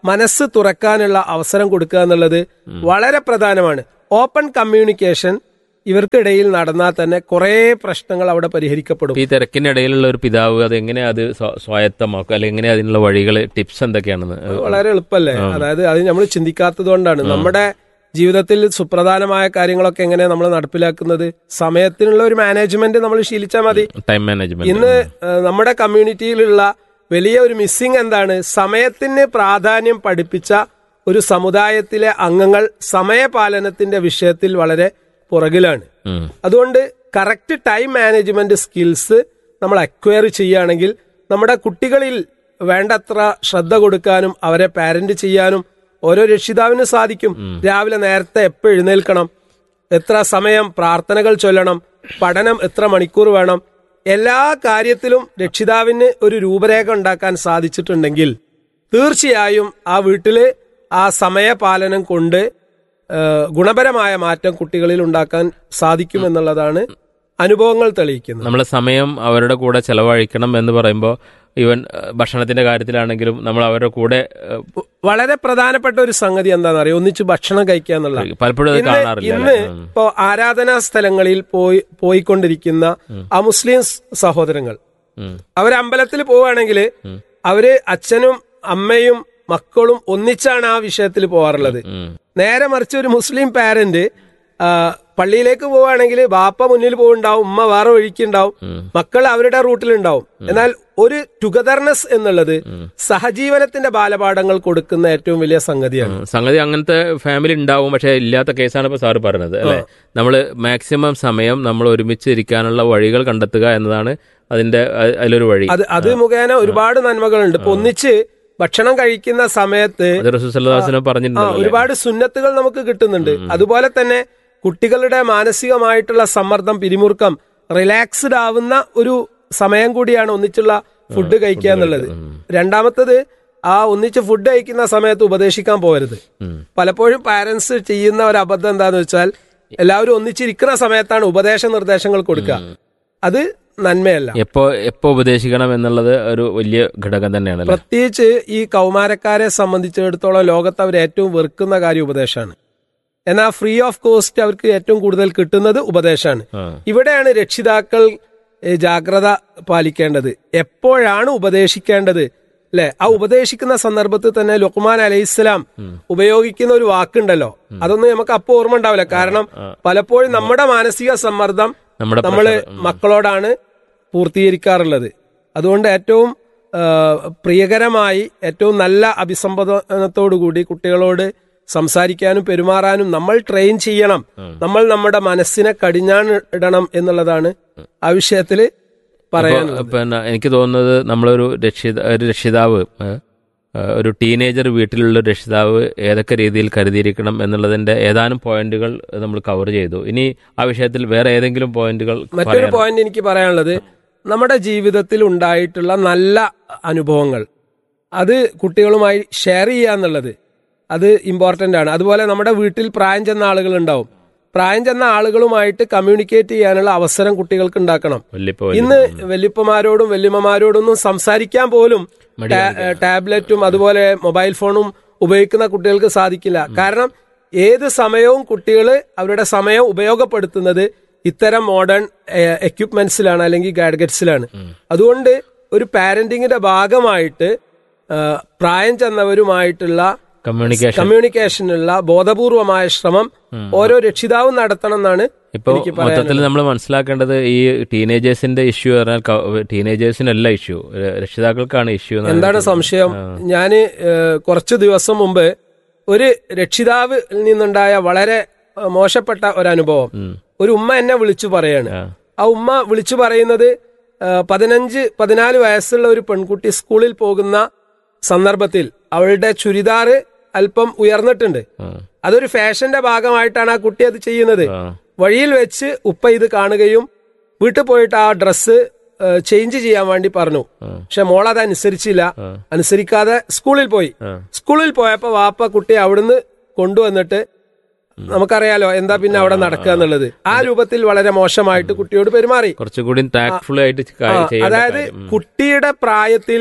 മനസ്സ് തുറക്കാനുള്ള അവസരം കൊടുക്കുക എന്നുള്ളത് വളരെ പ്രധാനമാണ് ഓപ്പൺ കമ്മ്യൂണിക്കേഷൻ ഇവർക്കിടയിൽ നടന്നാൽ തന്നെ കുറേ പ്രശ്നങ്ങൾ അവിടെ പരിഹരിക്കപ്പെടും ഈ തിരക്കിനിടയിലുള്ള ഒരു പിതാവ് അത് എങ്ങനെ അത് സ്വ- സ്വായത്തമാക്കും അല്ലെങ്കിൽ എങ്ങനെ അതിനുള്ള വഴികൾ ടിപ്സ് എന്തൊക്കെയാണെന്ന് വളരെ എളുപ്പമല്ലേ അതായത് അത് നമ്മൾ ചിന്തിക്കാത്തത് കൊണ്ടാണ് നമ്മുടെ ജീവിതത്തിൽ സുപ്രധാനമായ കാര്യങ്ങളൊക്കെ എങ്ങനെ നമ്മൾ നടപ്പിലാക്കുന്നത് സമയത്തിനുള്ള ഒരു മാനേജ്മെന്റ് നമ്മൾ ശീലിച്ചാൽ മതി ടൈം മാനേജ്മെന്റ് ഇന്ന് ഏഹ്, നമ്മുടെ കമ്മ്യൂണിറ്റിയിലുള്ള വലിയ ഒരു മിസ്സിംഗ് എന്താണ് സമയത്തിന് പ്രാധാന്യം പഠിപ്പിച്ച ഒരു സമുദായത്തിലെ അംഗങ്ങൾ സമയപാലനത്തിന്റെ വിഷയത്തിൽ വളരെ പുറകിലാണ് ഉം. അതുകൊണ്ട് കറക്റ്റ് ടൈം മാനേജ്മെന്റ് സ്കിൽസ് നമ്മൾ അക്വയർ ചെയ്യുകയാണെങ്കിൽ നമ്മുടെ കുട്ടികളിൽ വേണ്ടത്ര ശ്രദ്ധ കൊടുക്കാനും അവരെ പാരന്റ് ചെയ്യാനും ഓരോ രക്ഷിതാവിനും സാധിക്കും രാവിലെ നേരത്തെ എപ്പോൾ എഴുന്നേൽക്കണം എത്ര സമയം പ്രാർത്ഥനകൾ ചൊല്ലണം പഠനം എത്ര മണിക്കൂർ വേണം എല്ലാ കാര്യത്തിലും രക്ഷിതാവിന് ഒരു രൂപരേഖ ഉണ്ടാക്കാൻ സാധിച്ചിട്ടുണ്ടെങ്കിൽ തീർച്ചയായും ആ വീട്ടില് ആ സമയപാലനം കൊണ്ട് ഏഹ്, ഗുണപരമായ മാറ്റം കുട്ടികളിൽ ഉണ്ടാക്കാൻ സാധിക്കുമെന്നുള്ളതാണ് അനുഭവങ്ങൾ തെളിയിക്കുന്നത് നമ്മളെ സമയം അവരുടെ കൂടെ ചെലവഴിക്കണം എന്ന് പറയുമ്പോൾ ഈവൻ ഏഹ്, ഭക്ഷണത്തിന്റെ കാര്യത്തിലാണെങ്കിലും നമ്മൾ അവരുടെ കൂടെ ഏഹ്, വളരെ പ്രധാനപ്പെട്ട ഒരു സംഗതി എന്താണെന്ന് അറിയാം ഒന്നിച്ച് ഭക്ഷണം കഴിക്കുക എന്നുള്ള പലപ്പോഴും അത് ഇന്ന് കാണാറില്ല ഇന്ന് അല്ലേ? ഉം. ഇപ്പോ ആരാധനാ സ്ഥലങ്ങളിൽ പോയി പോയിക്കൊണ്ടിരിക്കുന്ന ആ മുസ്ലിം സഹോദരങ്ങൾ ഉം. അവര് അമ്പലത്തിൽ പോവുകയാണെങ്കിൽ അവര് അച്ഛനും അമ്മയും മക്കളും ഒന്നിച്ചാണ് ആ വിഷയത്തിൽ പോവാറുള്ളത് ഉം. നേരെ മറിച്ച് ഒരു മുസ്ലിം പാരന്റ് ആ, പള്ളിയിലേക്ക് പോവുകയാണെങ്കിൽ ബാപ്പ മുന്നിൽ പോകുണ്ടാവും ഉമ്മ വേറെ വഴിക്കുണ്ടാവും മക്കൾ അവരുടെ റൂട്ടിലുണ്ടാവും എന്നാൽ ഒരു ടുഗദർനെസ് എന്നുള്ളത് സഹജീവനത്തിന്റെ ബാലപാഠങ്ങൾ കൊടുക്കുന്ന ഏറ്റവും വലിയ സംഗതിയാണ് ഉം. സംഗതി അങ്ങനത്തെ ഫാമിലി ഉണ്ടാവും പക്ഷെ ഇല്ലാത്ത കേസാണ് ഇപ്പൊ സാറ് പറഞ്ഞത് അല്ലെ നമ്മൾ മാക്സിമം സമയം നമ്മൾ ഒരുമിച്ച് ഇരിക്കാനുള്ള വഴികൾ കണ്ടെത്തുക എന്നതാണ് അതിന്റെ അ- അതിലൊരു വഴി അത് അത് മുഖേന ഒരുപാട് നന്മകളുണ്ട് ഇപ്പൊ ഒന്നിച്ച് ഭക്ഷണം കഴിക്കുന്ന സമയത്ത് അത് റസൂസല്ലാസിനെ ആ പറഞ്ഞിട്ടുണ്ടല്ലോ ഒരുപാട് സുന്നത്തുകൾ നമുക്ക് കിട്ടുന്നുണ്ട് അതുപോലെ തന്നെ കുട്ടികളുടെ മാനസികമായിട്ടുള്ള സമ്മർദ്ദം പിരിമുറുക്കം റിലാക്സ്ഡ് ആവുന്ന ഒരു സമയം കൂടിയാണ് ഒന്നിച്ചുള്ള ഫുഡ് കഴിക്കുക എന്നുള്ളത് രണ്ടാമത്തത് ആ ഒന്നിച്ച് ഫുഡ് കഴിക്കുന്ന സമയത്ത് ഉപദേശിക്കാൻ പോകരുത് ഉം. പലപ്പോഴും പാരന്റ്സ് ചെയ്യുന്ന ഒരു അബദ്ധം എന്താന്ന് വെച്ചാൽ എല്ലാവരും ഒന്നിച്ചിരിക്കുന്ന സമയത്താണ് ഉപദേശ നിർദ്ദേശങ്ങൾ കൊടുക്കുക അത് നന്മയല്ല എപ്പോ എപ്പോ ഉപദേശിക്കണം എന്നുള്ളത് ഒരു വലിയ ഘടകം തന്നെയാണ് അല്ലേ പ്രത്യേകിച്ച് ഈ കൗമാരക്കാരെ സംബന്ധിച്ചിടത്തോളം ലോകത്ത് അവർ ഏറ്റവും വെറുക്കുന്ന കാര്യം ഉപദേശമാണ് എന്നാൽ ഫ്രീ ഓഫ് കോസ്റ്റ് അവർക്ക് ഏറ്റവും കൂടുതൽ കിട്ടുന്നത് ഉപദേശമാണ് ആ. ഇവിടെയാണ് രക്ഷിതാക്കൾ ഏ, ജാഗ്രത പാലിക്കേണ്ടത് എപ്പോഴാണ് ഉപദേശിക്കേണ്ടത് അല്ലെ ആ ഉപദേശിക്കുന്ന സന്ദർഭത്തിൽ തന്നെ ലുക്മാൻ അലൈഹിസ്സലാം ഉപയോഗിക്കുന്ന ഒരു വാക്കുണ്ടല്ലോ അതൊന്നും നമുക്ക് അപ്പോൾ ഓർമ്മ ഉണ്ടാവില്ല കാരണം പലപ്പോഴും നമ്മുടെ മാനസിക സമ്മർദ്ദം നമ്മുടെ നമ്മള് മക്കളോടാണ് പൂർത്തീകരിക്കാറുള്ളത് അതുകൊണ്ട് ഏറ്റവും ആ, പ്രിയകരമായി ഏറ്റവും നല്ല അഭിസംബോധനത്തോടുകൂടി കുട്ടികളോട് സംസാരിക്കാനും പെരുമാറാനും നമ്മൾ ട്രെയിൻ ചെയ്യണം നമ്മൾ നമ്മുടെ മനസ്സിനെ കടിഞ്ഞാൺ ഇടണം എന്നുള്ളതാണ് ആ വിഷയത്തില് പറയാനുള്ളത് ഇപ്പൊ പിന്നെ എനിക്ക് തോന്നുന്നത് നമ്മളൊരു രക്ഷിത ഒരു രക്ഷിതാവ് ഏ, ഏ, ഒരു ടീനേജർ വീട്ടിലുള്ള ഒരു രക്ഷിതാവ് ഏതൊക്കെ രീതിയിൽ കരുതിയിരിക്കണം എന്നുള്ളതിന്റെ ഏതാനും പോയിന്റുകൾ നമ്മൾ കവർ ചെയ്തു ഇനി ആ വിഷയത്തിൽ വേറെ ഏതെങ്കിലും പോയിന്റുകൾ മറ്റൊരു പോയിന്റ് എനിക്ക് പറയാനുള്ളത് നമ്മുടെ ജീവിതത്തിൽ ഉണ്ടായിട്ടുള്ള നല്ല അനുഭവങ്ങൾ അത് കുട്ടികളുമായി ഷെയർ ചെയ്യുക എന്നുള്ളത് അത് ഇമ്പോർട്ടന്റ് ആണ് അതുപോലെ നമ്മുടെ വീട്ടിൽ പ്രായം ചെന്ന ആളുകൾ ഉണ്ടാവും പ്രായം ചെന്ന ആളുകളുമായിട്ട് കമ്മ്യൂണിക്കേറ്റ് ചെയ്യാനുള്ള അവസരം കുട്ടികൾക്ക് ഉണ്ടാക്കണം വല്യപ്പോ ഇന്ന് വല്യപ്പമാരോടും വല്യമ്മമാരോടും ഒന്നും സംസാരിക്കാൻ പോലും ടാ- ടാബ്ലറ്റും അതുപോലെ മൊബൈൽ ഫോണും ഉപയോഗിക്കുന്ന കുട്ടികൾക്ക് സാധിക്കില്ല കാരണം ഏത് സമയവും കുട്ടികൾ അവരുടെ സമയം ഉപയോഗപ്പെടുത്തുന്നത് ഇത്തരം മോഡേൺ എക്യുപ്മെന്റ്സിലാണ് അല്ലെങ്കിൽ ഗാഡ്ഗറ്റ്സിലാണ് അതുകൊണ്ട് ഒരു പാരന്റിങ്ങിന്റെ ഭാഗമായിട്ട് ആ, പ്രായം ചെന്നവരുമായിട്ടുള്ള കമ്മ്യൂണിക്കേഷൻ കമ്മ്യൂണിക്കേഷനുള്ള ബോധപൂർവമായ ശ്രമം ഓരോ രക്ഷിതാവും നടത്തണം എന്നാണ് ഇപ്പൊ എനിക്ക് മൊത്തത്തിൽ നമ്മൾ മനസ്സിലാക്കേണ്ടത് ഈ ടീനേജേഴ്സിന്റെ ഇഷ്യൂ പറഞ്ഞാൽ ടീനേജേഴ്സിനല്ല ഇഷ്യൂ രക്ഷിതാക്കൾക്കാണ് ഇഷ്യൂ എന്താണ് സംശയം ഞാന് ഏഹ്, കുറച്ചു ദിവസം മുമ്പ് ഒരു രക്ഷിതാവ് നിന്നുണ്ടായ വളരെ ഏഹ്, മോശപ്പെട്ട ഒരു അനുഭവം ഒരു ഉമ്മ എന്നെ വിളിച്ചു പറയാണ് ആ ഉമ്മ വിളിച്ചു പറയുന്നത് ഏഹ്, പതിനഞ്ച് പതിനാല് വയസ്സുള്ള ഒരു പെൺകുട്ടി സ്കൂളിൽ പോകുന്ന സന്ദർഭത്തിൽ അവളുടെ ചുരിദാറ് അല്പം ഉയർന്നിട്ടുണ്ട് അതൊരു ഫാഷന്റെ ഭാഗമായിട്ടാണ് ആ കുട്ടി അത് ചെയ്യുന്നത് വഴിയിൽ വെച്ച് ഉപ്പ ഇത് കാണുകയും വീട്ടിൽ പോയിട്ട് ആ ഡ്രസ്സ് ചേഞ്ച് ചെയ്യാൻ വേണ്ടി പറഞ്ഞു പക്ഷെ മോൾ അത് അനുസരിച്ചില്ല അനുസരിക്കാതെ സ്കൂളിൽ പോയി സ്കൂളിൽ പോയപ്പോ വാപ്പ കുട്ടിയെ അവിടുന്ന് കൊണ്ടുവന്നിട്ട് നമുക്കറിയാലോ എന്താ പിന്നെ അവിടെ നടക്കുക എന്നുള്ളത് ആ രൂപത്തിൽ വളരെ മോശമായിട്ട് കുട്ടിയോട് പെരുമാറി കുറച്ചുകൂടി ടാക്ട്ഫുൾ ആയിട്ട് ആ, കാര്യം ചെയ്യേണ്ട അതായത് കാര്യം. ഉം. കുട്ടിയുടെ പ്രായത്തിൽ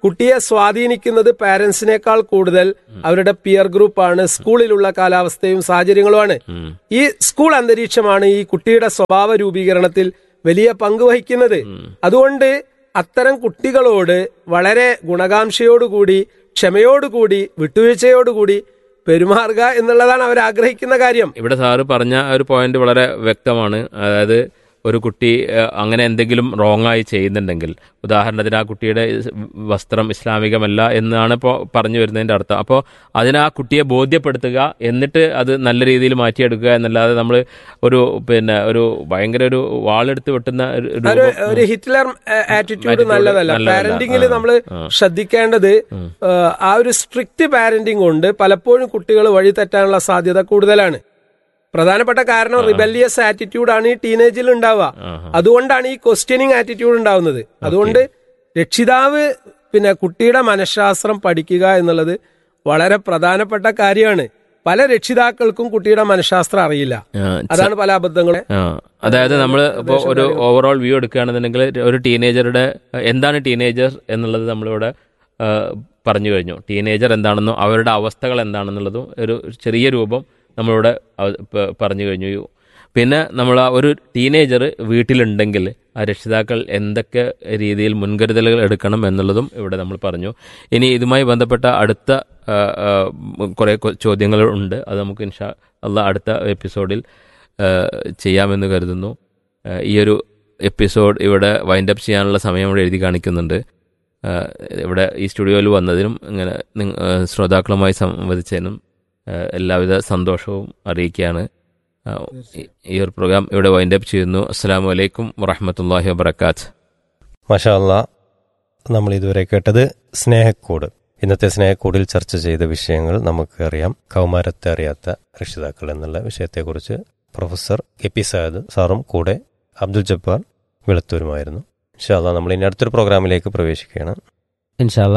കുട്ടിയെ സ്വാധീനിക്കുന്നത് പാരന്റ്സിനേക്കാൾ കൂടുതൽ അവരുടെ പിയർ ഗ്രൂപ്പാണ് സ്കൂളിലുള്ള കാലാവസ്ഥയും സാഹചര്യങ്ങളുമാണ് ഈ സ്കൂൾ അന്തരീക്ഷമാണ് ഈ കുട്ടിയുടെ സ്വഭാവ രൂപീകരണത്തിൽ വലിയ പങ്ക് വഹിക്കുന്നത് അതുകൊണ്ട് അത്തരം കുട്ടികളോട് വളരെ ഗുണകാംക്ഷയോടുകൂടി ക്ഷമയോടുകൂടി വിട്ടുവീഴ്ചയോടുകൂടി പെരുമാറുക എന്നുള്ളതാണ് അവർ ആഗ്രഹിക്കുന്ന കാര്യം ഇവിടെ സാറ് പറഞ്ഞ ഒരു പോയിന്റ് വളരെ വ്യക്തമാണ് അതായത് ഒരു കുട്ടി ഏഹ്, അങ്ങനെ എന്തെങ്കിലും റോങ് ആയി ചെയ്യുന്നുണ്ടെങ്കിൽ ഉദാഹരണത്തിന് ആ കുട്ടിയുടെ വസ്ത്രം ഇസ്ലാമികമല്ല എന്നാണ് ഇപ്പോൾ പറഞ്ഞു വരുന്നതിന്റെ അർത്ഥം അപ്പോൾ അതിന് ആ കുട്ടിയെ ബോധ്യപ്പെടുത്തുക എന്നിട്ട് അത് നല്ല രീതിയിൽ മാറ്റിയെടുക്കുക എന്നല്ലാതെ നമ്മൾ ഒരു പിന്നെ ഒരു ഭയങ്കര ഒരു വാളെടുത്ത് വെട്ടുന്ന ഒരു ഒരു രൂപം- ഒരു ഹിറ്റ്ലർ ആറ്റിറ്റ്യൂഡ് Attitude നല്ലതല്ല നല്ലതല്ല. പാരന്റിങ്ങിൽ ആ, നമ്മൾ ആ. ശ്രദ്ധിക്കേണ്ടത് ഏഹ്, ആ ഒരു സ്ട്രിക്റ്റ് പാരന്റിങ് കൊണ്ട് പലപ്പോഴും കുട്ടികൾ വഴി തെറ്റാനുള്ള സാധ്യത കൂടുതലാണ് പ്രധാനപ്പെട്ട കാരണം റിബല്ലിയസ് ആറ്റിറ്റ്യൂഡാണ് ഈ ടീനേജിൽ ഉണ്ടാവുക ആഹാ. അതുകൊണ്ടാണ് ഈ ക്വസ്റ്റ്യനിങ് ആറ്റിറ്റ്യൂഡ് ഉണ്ടാവുന്നത് അതുകൊണ്ട് രക്ഷിതാവ് പിന്നെ കുട്ടിയുടെ മനഃശാസ്ത്രം പഠിക്കുക എന്നുള്ളത് വളരെ പ്രധാനപ്പെട്ട കാര്യമാണ് പല രക്ഷിതാക്കൾക്കും കുട്ടിയുടെ മനഃശാസ്ത്രം അറിയില്ല ആ, അതാണ് പല അബദ്ധങ്ങളും ആ, അതായത് നമ്മൾ ഇപ്പോൾ ഒരു ഓവറോൾ വ്യൂ എടുക്കുകയാണെന്നുണ്ടെങ്കിൽ ഒരു ടീനേജറുടെ എന്താണ് ടീനേജർ എന്നുള്ളത് നമ്മളിവിടെ ആ, പറഞ്ഞു കഴിഞ്ഞു ടീനേജർ എന്താണെന്നും അവരുടെ അവസ്ഥകൾ എന്താണെന്നുള്ളതും ഒരു ചെറിയ രൂപം നമ്മളിവിടെ അവ- പ- പറഞ്ഞു കഴിഞ്ഞു പിന്നെ നമ്മൾ ആ ഒരു ടീനേജർ വീട്ടിലുണ്ടെങ്കിൽ ആ രക്ഷിതാക്കൾ എന്തൊക്കെ രീതിയിൽ മുൻകരുതലുകൾ എടുക്കണം എന്നുള്ളതും ഇവിടെ നമ്മൾ പറഞ്ഞു ഇനി ഇതുമായി ബന്ധപ്പെട്ട അടുത്ത ആ, ആ, കുറേ കൊ- ചോദ്യങ്ങൾ ഉണ്ട് അത് നമുക്ക് ഇൻഷാ അല്ല അടുത്ത എപ്പിസോഡിൽ ആ, ചെയ്യാമെന്ന് കരുതുന്നു ആ, ഈ ഒരു എപ്പിസോഡ് ഇവിടെ വൈൻഡ് അപ്പ് ചെയ്യാനുള്ള സമയം ഇവിടെ എഴുതി കാണിക്കുന്നുണ്ട് ആ, ഇവിടെ ഈ സ്റ്റുഡിയോയിൽ വന്നതിനും ഇങ്ങനെ നിങ്ങ- ആ, ശ്രോതാക്കളുമായി സംവദിച്ചതിനും ആ, എല്ലാവിധ സന്തോഷവും അറിയിക്കുകയാണ് ആ, ഈ- ഈ ഒരു പ്രോഗ്രാം ഇവിടെ വൈൻഡ് അപ്പ് ചെയ്യുന്നു അസ്സാം വലൈക്കും വറഹമത്തല്ലാഹി വബർക്കാത്ത് മാഷാ അല്ലാ നമ്മൾ ഇതുവരെ കേട്ടത് സ്നേഹക്കൂട് ഇന്നത്തെ സ്നേഹക്കൂടിൽ ചർച്ച ചെയ്ത വിഷയങ്ങൾ നമുക്ക് അറിയാം കൗമാരത്തെ അറിയാത്ത രക്ഷിതാക്കൾ എന്നുള്ള വിഷയത്തെക്കുറിച്ച് പ്രൊഫസർ കെ പി സയദ് സാറും കൂടെ അബ്ദുൽ ജബ്ബാർ വെളുത്തൂരുമായിരുന്നു ഇൻഷാ അല്ലാ നമ്മൾ ഇനി അടുത്തൊരു പ്രോഗ്രാമിലേക്ക് പ്രവേശിക്കുകയാണ് ഇൻഷാല്ല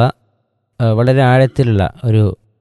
വളരെ ആഴത്തിലുള്ള ഒരു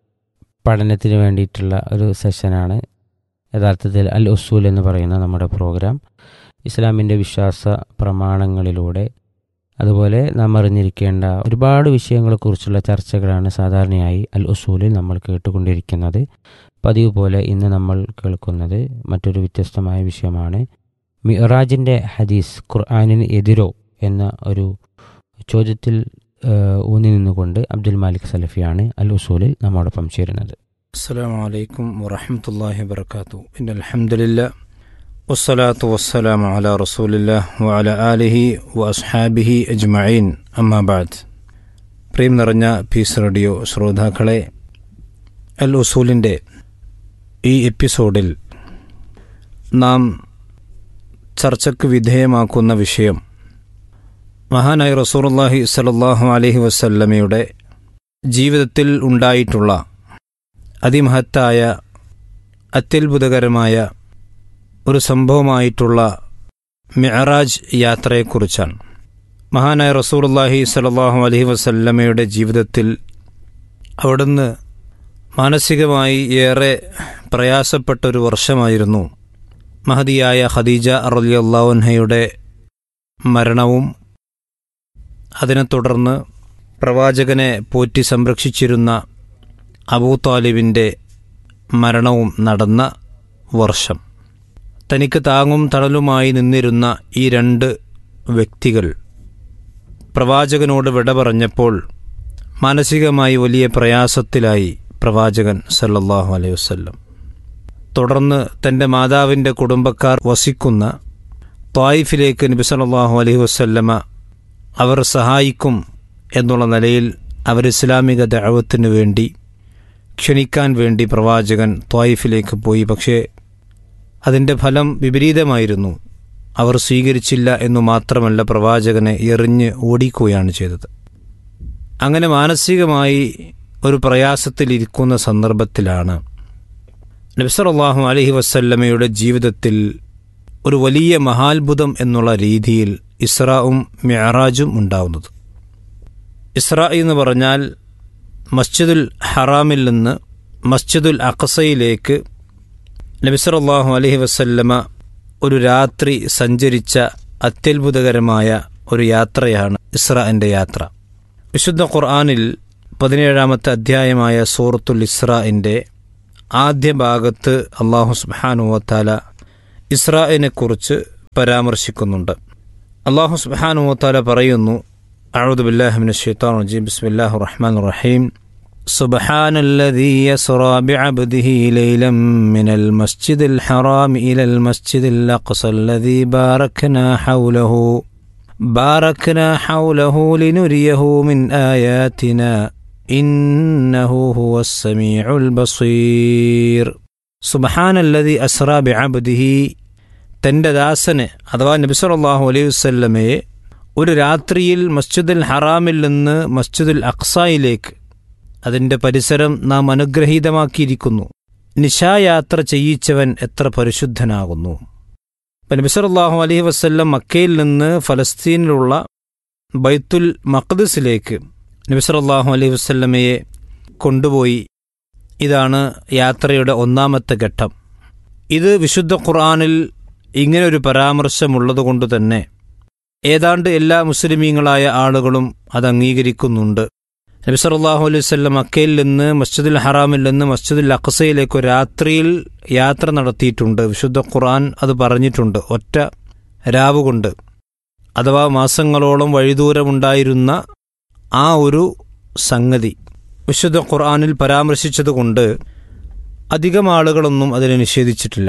പഠനത്തിന് വേണ്ടിയിട്ടുള്ള ഒരു സെഷനാണ് യഥാർത്ഥത്തിൽ അൽ ഉസൂൽ എന്ന് പറയുന്ന നമ്മുടെ പ്രോഗ്രാം ഇസ്ലാമിൻ്റെ വിശ്വാസ പ്രമാണങ്ങളിലൂടെ അതുപോലെ നാം അറിഞ്ഞിരിക്കേണ്ട ഒരുപാട് വിഷയങ്ങളെക്കുറിച്ചുള്ള ചർച്ചകളാണ് സാധാരണയായി അൽ ഉസൂലിൽ നമ്മൾ കേട്ടുകൊണ്ടിരിക്കുന്നത് പതിവ് പോലെ ഇന്ന് നമ്മൾ കേൾക്കുന്നത് മറ്റൊരു വ്യത്യസ്തമായ വിഷയമാണ് മിറാജിൻ്റെ ഹദീസ് ഖുർആാനിന് എതിരോ എന്ന ഒരു ചോദ്യത്തിൽ ഏഹ്, ഊന്നി നിന്നുകൊണ്ട് അബ്ദുൽ മാലിക് സലഫിയാണ് അൽ ഉസൂലിൽ നമ്മോടൊപ്പം ചേരുന്നത് السلام عليكم ورحمة الله وبركاته إن الحمد لله والصلاة والسلام على رسول الله وعلى آله وأصحابه أجمعين أما بعد പ്രിയം നിറഞ്ഞ പീസ് റേഡിയോ ശ്രോതാക്കളെ അൽ ഉസൂലിൻ്റെ ഈ എപ്പിസോഡിൽ നാം ചർച്ചയ്ക്ക് വിധേയമാക്കുന്ന വിഷയം മഹാനായ റസൂറുല്ലാഹി സലല്ലാഹു അലൈഹി വസല്ലമയുടെ ജീവിതത്തിൽ ഉണ്ടായിട്ടുള്ള അതിമഹത്തായ അത്യത്ഭുതകരമായ ഒരു സംഭവമായിട്ടുള്ള മിഅറാജ് യാത്രയെക്കുറിച്ചാണ് മഹാനായ റസൂലുള്ളാഹി സ്വല്ലല്ലാഹു അലൈഹി വസല്ലമയുടെ ജീവിതത്തിൽ അവിടുന്ന് മാനസികമായി ഏറെ പ്രയാസപ്പെട്ട ഒരു വർഷമായിരുന്നു മഹതിയായ ഖദീജ റളിയല്ലാഹുൻഹയുടെ മരണവും അതിനെ തുടർന്ന് പ്രവാചകനെ പോറ്റി സംരക്ഷിച്ചിരുന്ന അബൂ താലിബിൻ്റെ മരണവും നടന്ന വർഷം തനിക്ക് താങ്ങും തണലുമായി നിന്നിരുന്ന ഈ രണ്ട് വ്യക്തികൾ പ്രവാചകനോട് വിട പറഞ്ഞപ്പോൾ മാനസികമായി വലിയ പ്രയാസത്തിലായി പ്രവാചകൻ സല്ലല്ലാഹു അലൈഹി വസല്ലം തുടർന്ന് തൻ്റെ മാതാവിൻ്റെ കുടുംബക്കാർ വസിക്കുന്ന ത്വായിഫിലേക്ക് നബി സല്ലല്ലാഹു അലൈഹി വസല്ലമ അവർ സഹായിക്കും എന്നുള്ള നിലയിൽ അവർ ഇസ്ലാമിക ദഅവത്തിന് വേണ്ടി ക്ഷണിക്കാൻ വേണ്ടി പ്രവാചകൻ ത്വായിഫിലേക്ക് പോയി പക്ഷേ അതിൻ്റെ ഫലം വിപരീതമായിരുന്നു അവർ സ്വീകരിച്ചില്ല എന്നു മാത്രമല്ല പ്രവാചകനെ എറിഞ്ഞ് ഓടിക്കുകയാണ് ചെയ്തത് അങ്ങനെ മാനസികമായി ഒരു പ്രയാസത്തിലിരിക്കുന്ന സന്ദർഭത്തിലാണ് നബ്സറല്ലാഹു അലഹി വസല്ലമയുടെ ജീവിതത്തിൽ ഒരു വലിയ മഹാത്ഭുതം എന്നുള്ള രീതിയിൽ ഇസ്രാവും മെഹറാജും ഉണ്ടാവുന്നത് ഇസ്ര എന്ന് പറഞ്ഞാൽ മസ്ജിദുൽ ഹറാമിൽ നിന്ന് മസ്ജിദുൽ അഖസയിലേക്ക് നബിസറല്ലാഹു അലഹി വസല്ലമ ഒരു രാത്രി സഞ്ചരിച്ച അത്യത്ഭുതകരമായ ഒരു യാത്രയാണ് ഇസ്രാൻ്റെ യാത്ര വിശുദ്ധ ഖുർആാനിൽ പതിനേഴാമത്തെ അധ്യായമായ സൂറത്തുൽ ഇസ്രാഇൻ്റെ ആദ്യ ഭാഗത്ത് അള്ളാഹു സുബാനുവത്താല ഇസ്രായിനെ കുറിച്ച് പരാമർശിക്കുന്നുണ്ട് അള്ളാഹു സുബാനുവത്താല പറയുന്നു أعوذ بالله من الشيطان الرجيم بسم الله الرحمن الرحيم سبحان الذي يسرى بعبده ليلا من المسجد الحرام إلى المسجد الأقصى الذي باركنا حوله باركنا حوله لنريه من آياتنا إنه هو السميع البصير سبحان الذي أسرى بعبده തൻ്റെ ദാസന് അഥവാ നബി സല്ലല്ലാഹു അലൈഹി വസല്ലമയെ ഒരു രാത്രിയിൽ മസ്ജിദുൽ ഹറാമിൽ നിന്ന് മസ്ജിദുൽ അക്സായിലേക്ക് അതിൻ്റെ പരിസരം നാം അനുഗ്രഹീതമാക്കിയിരിക്കുന്നു നിശായാത്ര ചെയ്യിച്ചവൻ എത്ര പരിശുദ്ധനാകുന്നു അപ്പം നബി സല്ലല്ലാഹു അലൈഹി വസല്ലം മക്കയിൽ നിന്ന് ഫലസ്തീനിലുള്ള ബൈത്തുൽ മഖ്ദിസിലേക്ക് നബി സല്ലല്ലാഹു അലൈഹി വസല്ലമയെ കൊണ്ടുപോയി ഇതാണ് യാത്രയുടെ ഒന്നാമത്തെ ഘട്ടം ഇത് വിശുദ്ധ ഖുർആനിൽ ഇങ്ങനൊരു പരാമർശമുള്ളതുകൊണ്ട് തന്നെ ഏതാണ്ട് എല്ലാ മുസ്ലിമീങ്ങളായ ആളുകളും അത് അംഗീകരിക്കുന്നുണ്ട് നബി സല്ലല്ലാഹു അലൈഹി വസല്ലം മക്കയിൽ നിന്ന് മസ്ജിദുൽ ഹറാമിൽ നിന്ന് മസ്ജിദുൽ അഖസയിലേക്ക് രാത്രിയിൽ യാത്ര നടത്തിയിട്ടുണ്ട് വിശുദ്ധ ഖുർആൻ അത് പറഞ്ഞിട്ടുണ്ട് ഒറ്റ രാവുകൊണ്ട് അഥവാ മാസങ്ങളോളം വഴിദൂരമുണ്ടായിരുന്ന ആ ഒരു സംഗതി വിശുദ്ധ ഖുർആനിൽ പരാമർശിച്ചതുകൊണ്ട് അധികം ആളുകളൊന്നും അതിനെ നിഷേധിച്ചിട്ടില്ല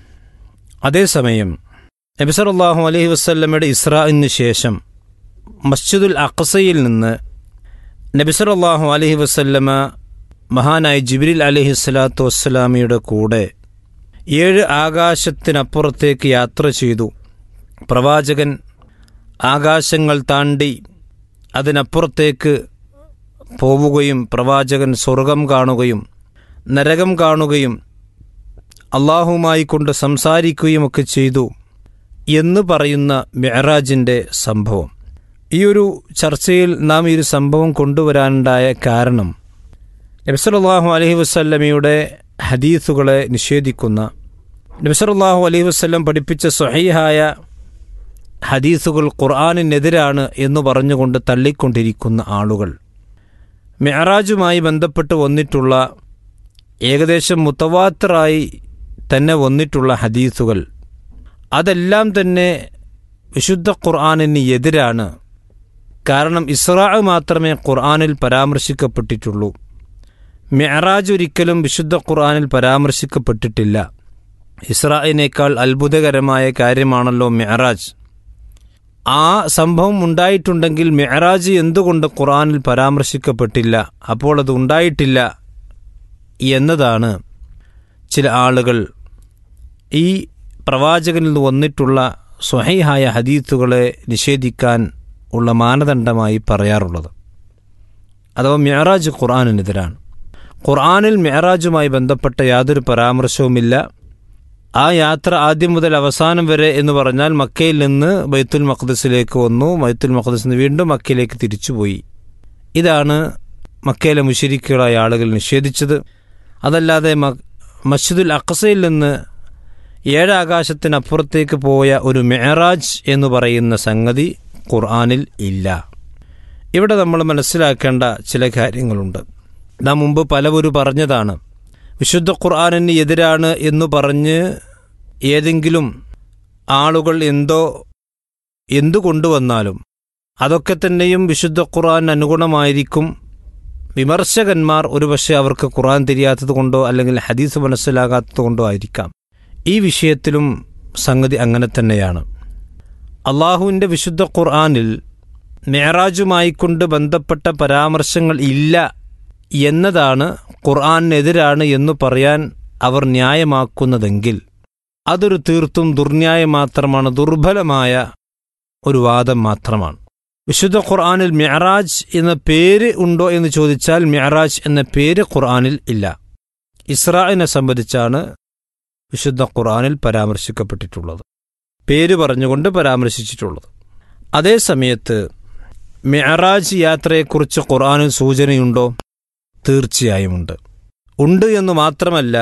അതേസമയം നബി സല്ലല്ലാഹു അലൈഹി വസല്ലമയുടെ ഇസ്രാഇന് ശേഷം മസ്ജിദുൽ അഖസയിൽ നിന്ന് നബി സല്ലല്ലാഹു അലൈഹി വസല്ലമ മഹാനായ ജിബ്രിൽ അലൈഹി സ്വലാത്തു വസ്സലാമിയുടെ കൂടെ ഏഴ് ആകാശത്തിനപ്പുറത്തേക്ക് യാത്ര ചെയ്തു പ്രവാചകൻ ആകാശങ്ങൾ താണ്ടി അതിനപ്പുറത്തേക്ക് പോവുകയും പ്രവാചകൻ സ്വർഗം കാണുകയും നരകം കാണുകയും അള്ളാഹുമായി കൊണ്ട് സംസാരിക്കുകയുമൊക്കെ ചെയ്തു എന്ന് പറയുന്ന മെഹറാജിൻ്റെ സംഭവം ഈ ഒരു ചർച്ചയിൽ നാം ഈ ഒരു സംഭവം കൊണ്ടുവരാനുണ്ടായ കാരണം നബ്സലാഹു അലഹി വസ്ല്ലമയുടെ ഹദീസുകളെ നിഷേധിക്കുന്ന നബ്സലാഹു അലഹി വസ്ല്ലം പഠിപ്പിച്ച സ്വഹീഹായ ഹദീസുകൾ ഖുർആാനിനെതിരാണ് എന്ന് പറഞ്ഞുകൊണ്ട് തള്ളിക്കൊണ്ടിരിക്കുന്ന ആളുകൾ മെഹറാജുമായി ബന്ധപ്പെട്ട് വന്നിട്ടുള്ള ഏകദേശം മുത്തവാത്തറായി തന്നെ വന്നിട്ടുള്ള ഹദീസുകൾ അതെല്ലാം തന്നെ വിശുദ്ധ ഖുർആാനിന് എതിരാണ് കാരണം ഇസ്രാ മാത്രമേ ഖുർആാനിൽ പരാമർശിക്കപ്പെട്ടിട്ടുള്ളൂ മെഹറാജ് ഒരിക്കലും വിശുദ്ധ ഖുർആാനിൽ പരാമർശിക്കപ്പെട്ടിട്ടില്ല ഇസ്രായിനേക്കാൾ അത്ഭുതകരമായ കാര്യമാണല്ലോ മെഹറാജ് ആ സംഭവം ഉണ്ടായിട്ടുണ്ടെങ്കിൽ മെഹറാജ് എന്തുകൊണ്ട് ഖുർആാനിൽ പരാമർശിക്കപ്പെട്ടില്ല അപ്പോൾ അത് ഉണ്ടായിട്ടില്ല എന്നതാണ് ചില ആളുകൾ ഈ പ്രവാചകനിൽ നിന്ന് വന്നിട്ടുള്ള സ്വഹൈഹായ ഹദീത്തുകളെ നിഷേധിക്കാൻ ഉള്ള മാനദണ്ഡമായി പറയാറുള്ളത് അഥവാ മെഹറാജ് ഖുർആാനിനെതിരാണ് ഖുർആാനിൽ മെഹറാജുമായി ബന്ധപ്പെട്ട യാതൊരു പരാമർശവുമില്ല ആ യാത്ര ആദ്യം മുതൽ അവസാനം വരെ എന്ന് പറഞ്ഞാൽ മക്കയിൽ നിന്ന് ബൈത്തുൽ മഖ്ദസിലേക്ക് വന്നു ബൈത്തുൽ മഖ്ദസിൽ നിന്ന് വീണ്ടും മക്കയിലേക്ക് തിരിച്ചുപോയി ഇതാണ് മക്കയിലെ മുഷരിക്കുകളായ ആളുകൾ നിഷേധിച്ചത് അതല്ലാതെ മസ്ജിദുൽ അഖസയിൽ നിന്ന് ഏഴാകാശത്തിനപ്പുറത്തേക്ക് പോയ ഒരു മെഹറാജ് എന്ന് പറയുന്ന സംഗതി ഖുർആാനിൽ ഇല്ല ഇവിടെ നമ്മൾ മനസ്സിലാക്കേണ്ട ചില കാര്യങ്ങളുണ്ട് നാം മുമ്പ് പലവരും പറഞ്ഞതാണ് വിശുദ്ധ ഖുർആാനിന് എതിരാണ് എന്ന് പറഞ്ഞ് ഏതെങ്കിലും ആളുകൾ എന്തോ എന്തു കൊണ്ടുവന്നാലും അതൊക്കെ തന്നെയും വിശുദ്ധ ഖുർആൻ അനുഗുണമായിരിക്കും വിമർശകന്മാർ ഒരുപക്ഷെ അവർക്ക് ഖുർആൻ തിരിയാത്തത് കൊണ്ടോ അല്ലെങ്കിൽ ഹദീസ് മനസ്സിലാകാത്തത് കൊണ്ടോ ആയിരിക്കാം ഈ വിഷയത്തിലും സംഗതി അങ്ങനെ തന്നെയാണ് അള്ളാഹുവിൻ്റെ വിശുദ്ധ ഖുർആാനിൽ മേറാജുമായി കൊണ്ട് ബന്ധപ്പെട്ട പരാമർശങ്ങൾ ഇല്ല എന്നതാണ് ഖുർആാനെതിരാണ് എന്ന് പറയാൻ അവർ ന്യായമാക്കുന്നതെങ്കിൽ അതൊരു തീർത്തും ദുർന്യായം മാത്രമാണ് ദുർബലമായ ഒരു വാദം മാത്രമാണ് വിശുദ്ധ ഖുർആാനിൽ മെഹറാജ് എന്ന പേര് ഉണ്ടോ എന്ന് ചോദിച്ചാൽ മെഹറാജ് എന്ന പേര് ഖുർആാനിൽ ഇല്ല ഇസ്രായിനെ സംബന്ധിച്ചാണ് വിശുദ്ധ ഖുർആാനിൽ പരാമർശിക്കപ്പെട്ടിട്ടുള്ളത് പേര് പറഞ്ഞുകൊണ്ട് പരാമർശിച്ചിട്ടുള്ളത് അതേസമയത്ത് മെഹറാജ് യാത്രയെക്കുറിച്ച് ഖുർആാനിൽ സൂചനയുണ്ടോ തീർച്ചയായും ഉണ്ട് ഉണ്ട് എന്ന് മാത്രമല്ല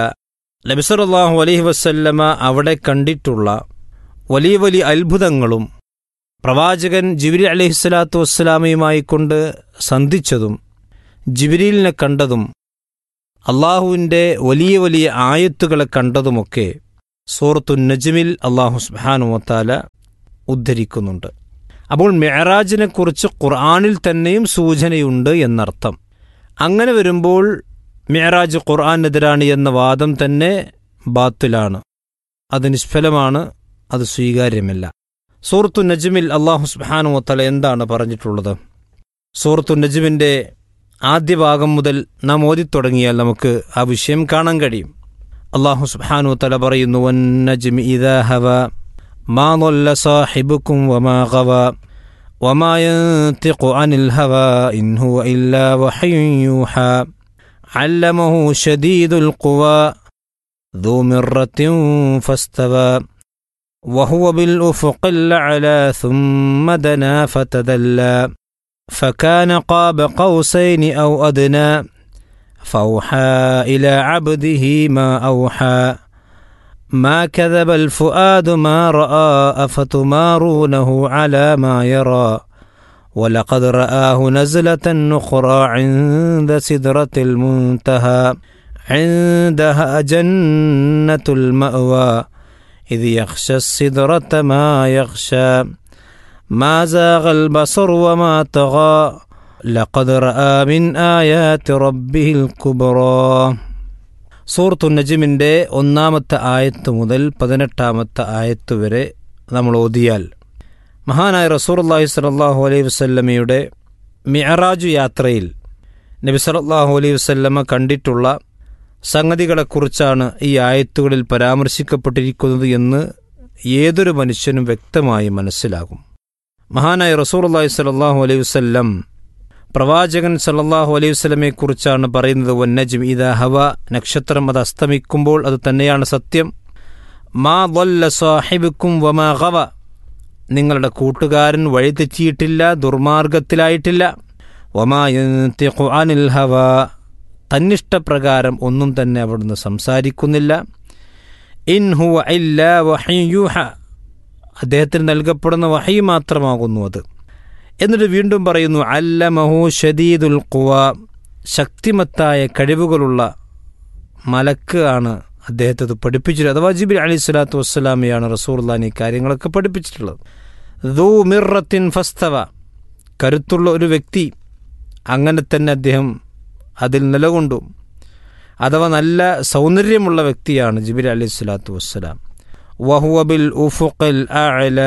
നബിസറല്ലാഹു അലൈഹി വസല്ലമ അവിടെ കണ്ടിട്ടുള്ള വലിയ വലിയ അത്ഭുതങ്ങളും പ്രവാചകൻ ജിബിരി അലഹിസ്സലാത്തു വസ്സലാമയുമായി കൊണ്ട് സന്ധിച്ചതും ജിബിരിലിനെ കണ്ടതും അള്ളാഹുവിൻ്റെ വലിയ വലിയ ആയത്തുകളെ കണ്ടതുമൊക്കെ സൂറത്തു നജ്മിൽ അള്ളാഹു സുബാനുവത്താല ഉദ്ധരിക്കുന്നുണ്ട് അപ്പോൾ മെഹറാജിനെക്കുറിച്ച് ഖുർആാനിൽ തന്നെയും സൂചനയുണ്ട് എന്നർത്ഥം അങ്ങനെ വരുമ്പോൾ മെഹറാജ് ഖുർആാനെതിരാണ് എന്ന വാദം തന്നെ ബാത്തിലാണ് അത് നിഷ്ഫലമാണ് അത് സ്വീകാര്യമല്ല സൂറത്തു നജ്മിൽ അള്ളാഹു സുബാനുവത്തല എന്താണ് പറഞ്ഞിട്ടുള്ളത് സൂറത്തു നജ്മിൻ്റെ ആദ്യ ഭാഗം മുതൽ നാം ഓതിത്തുടങ്ങിയാൽ നമുക്ക് ആ വിഷയം കാണാൻ കഴിയും അള്ളാഹു സുബ്ഹാനു തല പറയുന്നു വന്നജ്മി ഇദാ ഹവ മാ ضل صاحبكم وما غوى وما ينطق عن الهوى إن هو إلا وحي يوحى علمه شديد القوى ذو مرة فاستوى وهو بالأفق الأعلى ثم دنا فتدلى فكان قاب قوسين أو أدنى فأوحى إلى عبده ما أوحى ما كذب الفؤاد ما رأى أفتمارونه على ما يرى ولقد رآه نزلة أخرى عند سدرة المنتهى عندها جنة المأوى إذ يخشى السدرة ما يخشى ما زاغ البصر وما طغى لقد رأى من آيات ربه الكبرى സൂറത്തു നജിമിൻ്റെ ഒന്നാമത്തെ ആയത്ത് മുതൽ പതിനെട്ടാമത്തെ ആയത്ത് വരെ നമ്മൾ ഓതിയാൽ മഹാനായ റസൂർല്ലാഹി സലാഹു അലൈഹി വസല്ലമയുടെ മിഅറാജു യാത്രയിൽ നബി സല്ലല്ലാഹു അലൈഹി വസല്ലമ കണ്ടിട്ടുള്ള സംഗതികളെക്കുറിച്ചാണ് ഈ ആയത്തുകളിൽ പരാമർശിക്കപ്പെട്ടിരിക്കുന്നത് എന്ന് ഏതൊരു മനുഷ്യനും വ്യക്തമായി മനസ്സിലാകും മഹാനായ റസൂർല്ലാഹി സലാഹു അലൈഹി വസല്ലം പ്രവാചകൻ സല്ലല്ലാഹു അലൈഹി വസല്ലമയെ കുറിച്ചാണ് പറയുന്നത് വന്നജ്ം ഇദാ ഹവ നക്ഷത്രം അത് അസ്തമിക്കുമ്പോൾ അത് തന്നെയാണ് സത്യം മാ ضل സാഹിബുക്കും വമാ ഗവ നിങ്ങളുടെ കൂട്ടുകാരൻ വഴിതെറ്റിയിട്ടില്ല ദുർമാർഗത്തിലായിട്ടില്ല വമാ യന്തിഖു അനിൽ ഹവ തന്നിഷ്ടപ്രകാരം ഒന്നും തന്നെ അവിടുന്ന് സംസാരിക്കുന്നില്ല ഇൻ ഹുവ ഇല്ല വഹയ്യൂഹ അദ്ദേഹത്തിന് നൽകപ്പെടുന്ന വഹി മാത്രമാകുന്നു അത് എന്നിട്ട് വീണ്ടും പറയുന്നു അല്ലമഹു ഷദീദുൽ ഖുവ ശക്തിമത്തായ കഴിവുകളുള്ള മലക്ക് ആണ് അദ്ദേഹത്തെ അത് പഠിപ്പിച്ചിട്ടുള്ളത് അഥവാ ജിബിൽ അലി സ്വലാത്തു വസ്സലാമയാണ് റസൂർലാൻ ഈ കാര്യങ്ങളൊക്കെ പഠിപ്പിച്ചിട്ടുള്ളത് ദൂ മിറത്തിൻ ഫസ്തവ കരുത്തുള്ള ഒരു വ്യക്തി അങ്ങനെ തന്നെ അദ്ദേഹം അതിൽ നിലകൊണ്ടു അഥവാ നല്ല സൗന്ദര്യമുള്ള വ്യക്തിയാണ് ജിബിൽ അലി സ്വലാത്തു വസ്സലാം വഹുവബിൽ ഉഫുഖൽ അഅല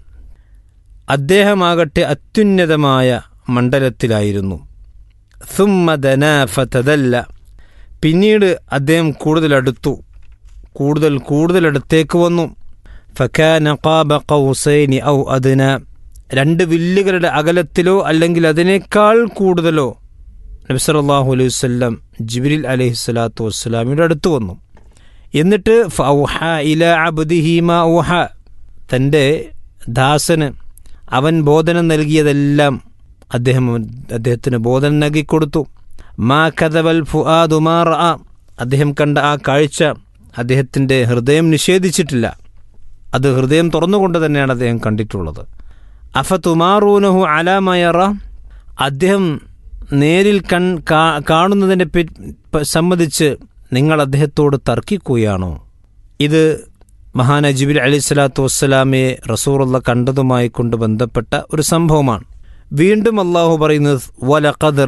അദ്ദേഹമാകട്ടെ അത്യുന്നതമായ മണ്ഡലത്തിലായിരുന്നു സുമ്മദന ഫതദല്ല പിന്നീട് അദ്ദേഹം കൂടുതൽ അടുത്തു കൂടുതൽ കൂടുതൽ അടുത്തേക്ക് വന്നു ഫക്കാന ഖാബ ഖൗസൈനി ഔ അദ്ന രണ്ട് വില്ലുകളുടെ അകലത്തിലോ അല്ലെങ്കിൽ അതിനേക്കാൾ കൂടുതലോ നബി സല്ലല്ലാഹു അലൈഹി വസല്ലം ജിബ്രീൽ അലൈഹി സ്വലാത്തു വസ്സലാമിയുടെ അടുത്ത് വന്നു എന്നിട്ട് ഫൗഹ ഇല അബ്ദിഹി മാ ഊഹ തൻ്റെ ദാസന് അവൻ ബോധനം നൽകിയതെല്ലാം അദ്ദേഹം അദ്ദേഹത്തിന് ബോധനം നൽകിക്കൊടുത്തു മാ കഥവൽ ഫുആദു മാ റഅ അദ്ദേഹം കണ്ട ആ കാഴ്ച അദ്ദേഹത്തിൻ്റെ ഹൃദയം നിഷേധിച്ചിട്ടില്ല അത് ഹൃദയം തുറന്നുകൊണ്ട് തന്നെയാണ് അദ്ദേഹം കണ്ടിട്ടുള്ളത് അഫ തുമാറൂനഹു അലാമയറ അദ്ദേഹം നേരിൽ കൺ കാണുന്നതിനെ സംബന്ധിച്ച് നിങ്ങൾ അദ്ദേഹത്തോട് തർക്കിക്കുകയാണോ ഇത് മഹാന ജിബിൽ അലി സ്വലാത്തു വസ്സലാമയെ റസൂറുള്ള കണ്ടതുമായി കൊണ്ട് ബന്ധപ്പെട്ട ഒരു സംഭവമാണ് വീണ്ടും അള്ളാഹു പറയുന്നത് വലഖദർ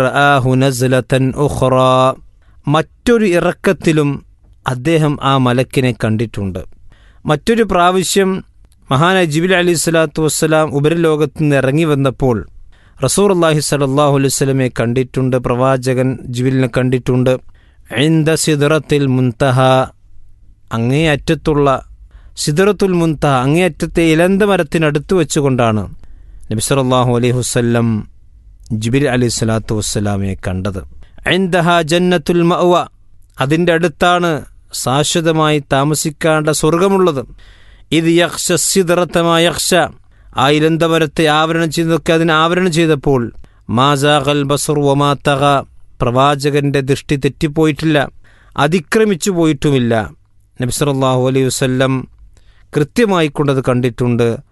മറ്റൊരു ഇറക്കത്തിലും അദ്ദേഹം ആ മലക്കിനെ കണ്ടിട്ടുണ്ട് മറ്റൊരു പ്രാവശ്യം മഹാന ജിബിൽ അലി സ്വലാത്തു വസ്സലാം ഉപരിലോകത്ത് നിന്ന് ഇറങ്ങി വന്നപ്പോൾ റസൂർ അള്ളാഹി സലാഹു അലൈഹി സ്വലമെ കണ്ടിട്ടുണ്ട് പ്രവാചകൻ ജിബിലിനെ കണ്ടിട്ടുണ്ട് ഐന്ദ സിദറത്തിൽ മുൻതഹ അങ്ങേയറ്റത്തുള്ള സിദറത്തുൽ മുൻതഹ അങ്ങേയറ്റത്തെ ഇലന്ത മരത്തിനടുത്ത് വെച്ചുകൊണ്ടാണ് നബിസറല്ലാഹു അലൈഹി വസ്ല്ലം ജിബിൽ അലി സ്വലാത്തു വസ്സലാമിനെ കണ്ടത് ഐന്ദഹ ജന്നത്തുൽ മഅവ അതിൻ്റെ അടുത്താണ് ശാശ്വതമായി താമസിക്കേണ്ട സ്വർഗമുള്ളത് ഇത് യക്ഷ സിദറത്തമായ യക്ഷ ആ ഇലന്തമരത്തെ ആവരണം ചെയ്തൊക്കെ അതിനെ ആവരണം ചെയ്തപ്പോൾ മാസാഖൽ ബസർ വമാ തക പ്രവാചകന്റെ ദൃഷ്ടി തെറ്റിപ്പോയിട്ടില്ല അതിക്രമിച്ചു പോയിട്ടുമില്ല നബ്സറല്ലാഹു അലൈഹി വസ്ല്ലം കൃത്യമായി കൊണ്ടത് കണ്ടിട്ടുണ്ട്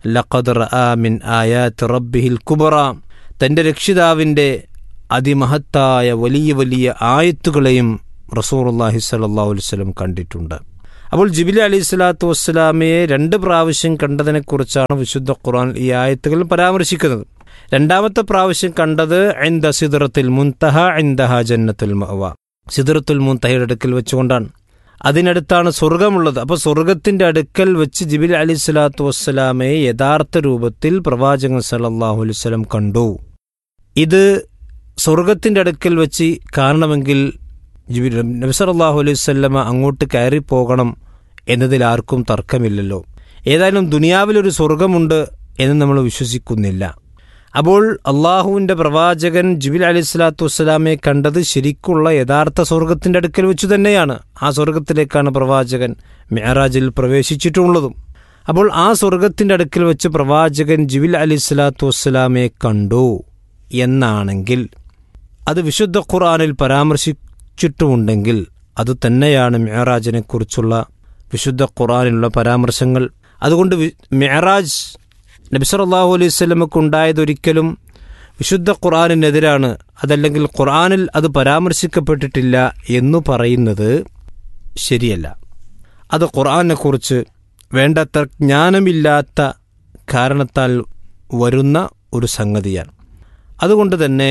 ലഖദ് റആ മിൻ ആയാത്ത് റബ്ബിഹിൽ കുബറ തൻ്റെ രക്ഷിതാവിൻ്റെ അതിമഹത്തായ വലിയ വലിയ ആയത്തുകളെയും റസൂറുല്ലാഹി സല്ലല്ലാഹു അലൈഹി വസല്ലം കണ്ടിട്ടുണ്ട് അപ്പോൾ ജിബിലി അലി സ്വലാത്തു വസ്സലാമയെ രണ്ട് പ്രാവശ്യം കണ്ടതിനെക്കുറിച്ചാണ് വിശുദ്ധ ഖുർആൻ ഈ ആയത്തുകൾ പരാമർശിക്കുന്നത് രണ്ടാമത്തെ പ്രാവശ്യം കണ്ടത് ഐന്ദ സിദറത്തിൽ മുൻതഹ ഐന്ദഹ ജന്നത്തുൽ മഅവ സിദറത്തുൽ മുൻതഹയുടെ അടുക്കൽ വെച്ചുകൊണ്ടാണ് അതിനടുത്താണ് സ്വർഗമുള്ളത് അപ്പോൾ സ്വർഗത്തിന്റെ അടുക്കൽ വെച്ച് ജിബിൽ അലി സ്വലാത്തു വസ്സലാമയെ യഥാർത്ഥ രൂപത്തിൽ പ്രവാചകൻ സല്ലല്ലാഹു അലൈഹി വസല്ലം കണ്ടു ഇത് സ്വർഗത്തിന്റെ അടുക്കൽ വെച്ച് കാണണമെങ്കിൽ ജിബിൽ നബി സല്ലല്ലാഹു അലൈഹി വസല്ലമ അങ്ങോട്ട് കയറി പോകണം എന്നതിൽ ആർക്കും തർക്കമില്ലല്ലോ ഏതായാലും ദുനിയാവിലൊരു സ്വർഗമുണ്ട് എന്ന് നമ്മൾ വിശ്വസിക്കുന്നില്ല അപ്പോൾ അള്ളാഹുവിൻ്റെ പ്രവാചകൻ ജിബിൽ അലി സ്വലാത്തു വസ്സലാമെ കണ്ടത് ശരിക്കുള്ള യഥാർത്ഥ സ്വർഗത്തിൻ്റെ അടുക്കൽ വെച്ച് തന്നെയാണ് ആ സ്വർഗത്തിലേക്കാണ് പ്രവാചകൻ മെഹറാജിൽ പ്രവേശിച്ചിട്ടുള്ളതും അപ്പോൾ ആ സ്വർഗത്തിൻ്റെ അടുക്കൽ വെച്ച് പ്രവാചകൻ ജിബിൽ അലി സ്വലാത്തു വസ്സലാമെ കണ്ടു എന്നാണെങ്കിൽ അത് വിശുദ്ധ ഖുർആാനിൽ പരാമർശിച്ചിട്ടുമുണ്ടെങ്കിൽ അത് തന്നെയാണ് മെഹറാജിനെ കുറിച്ചുള്ള വിശുദ്ധ ഖുർആാനിലുള്ള പരാമർശങ്ങൾ അതുകൊണ്ട് മെഹറാജ് നബിസറല്ലാഹു അലൈഹി സ്വലമക്ക് ഉണ്ടായതൊരിക്കലും വിശുദ്ധ ഖുർആാനിനെതിരാണ് അതല്ലെങ്കിൽ ഖുർആാനിൽ അത് പരാമർശിക്കപ്പെട്ടിട്ടില്ല എന്നു പറയുന്നത് ശരിയല്ല അത് ഖുർആാനെക്കുറിച്ച് വേണ്ടത്ര ജ്ഞാനമില്ലാത്ത കാരണത്താൽ വരുന്ന ഒരു സംഗതിയാണ് അതുകൊണ്ട് തന്നെ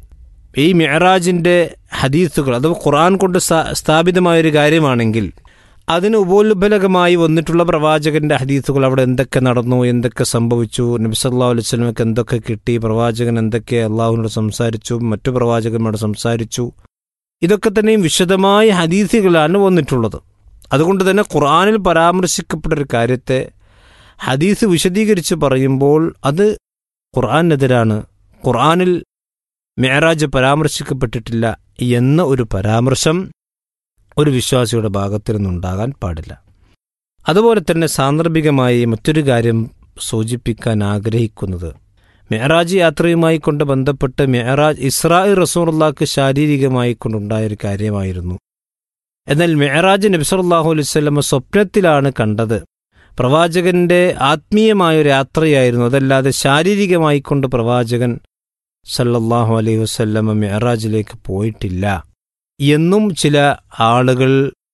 ഈ മെഹറാജിൻ്റെ ഹദീസുകൾ അത് ഖുർആൻ കൊണ്ട് സ്ഥാപിതമായൊരു കാര്യമാണെങ്കിൽ അതിന് ഉപോത്ബലകമായി വന്നിട്ടുള്ള പ്രവാചകന്റെ ഹദീസുകൾ അവിടെ എന്തൊക്കെ നടന്നു എന്തൊക്കെ സംഭവിച്ചു നബി സല്ലാ അലൈഹി സ്വലമക്ക് എന്തൊക്കെ കിട്ടി പ്രവാചകൻ എന്തൊക്കെ അള്ളാഹുവിനോട് സംസാരിച്ചു മറ്റു പ്രവാചകന്മാരോട് സംസാരിച്ചു ഇതൊക്കെ തന്നെയും വിശദമായ ഹദീസുകളാണ് വന്നിട്ടുള്ളത് അതുകൊണ്ട് തന്നെ ഖുർആാനിൽ പരാമർശിക്കപ്പെട്ട ഒരു കാര്യത്തെ ഹദീസ് വിശദീകരിച്ച് പറയുമ്പോൾ അത് ഖുർആാനെതിരാണ് ഖുർആാനിൽ മേറാജ് പരാമർശിക്കപ്പെട്ടിട്ടില്ല എന്ന ഒരു പരാമർശം ഒരു വിശ്വാസിയുടെ ഭാഗത്തു നിന്നുണ്ടാകാൻ പാടില്ല അതുപോലെ തന്നെ സാന്ദർഭികമായി മറ്റൊരു കാര്യം സൂചിപ്പിക്കാൻ ആഗ്രഹിക്കുന്നത് മെഹറാജ് യാത്രയുമായി കൊണ്ട് ബന്ധപ്പെട്ട് മെഹറാജ് ഇസ്രായി റസൂറുല്ലാക്ക് ശാരീരികമായി കൊണ്ടുണ്ടായ ഒരു കാര്യമായിരുന്നു എന്നാൽ മെഹറാജ് നബ്സല്ലാഹു അലൈവല്ലമ സ്വപ്നത്തിലാണ് കണ്ടത് പ്രവാചകന്റെ ആത്മീയമായ ഒരു യാത്രയായിരുന്നു അതല്ലാതെ ശാരീരികമായി കൊണ്ട് പ്രവാചകൻ സല്ലല്ലാഹു അലൈഹി വസല്ലമ മെഹറാജിലേക്ക് പോയിട്ടില്ല എന്നും ചില ആളുകൾ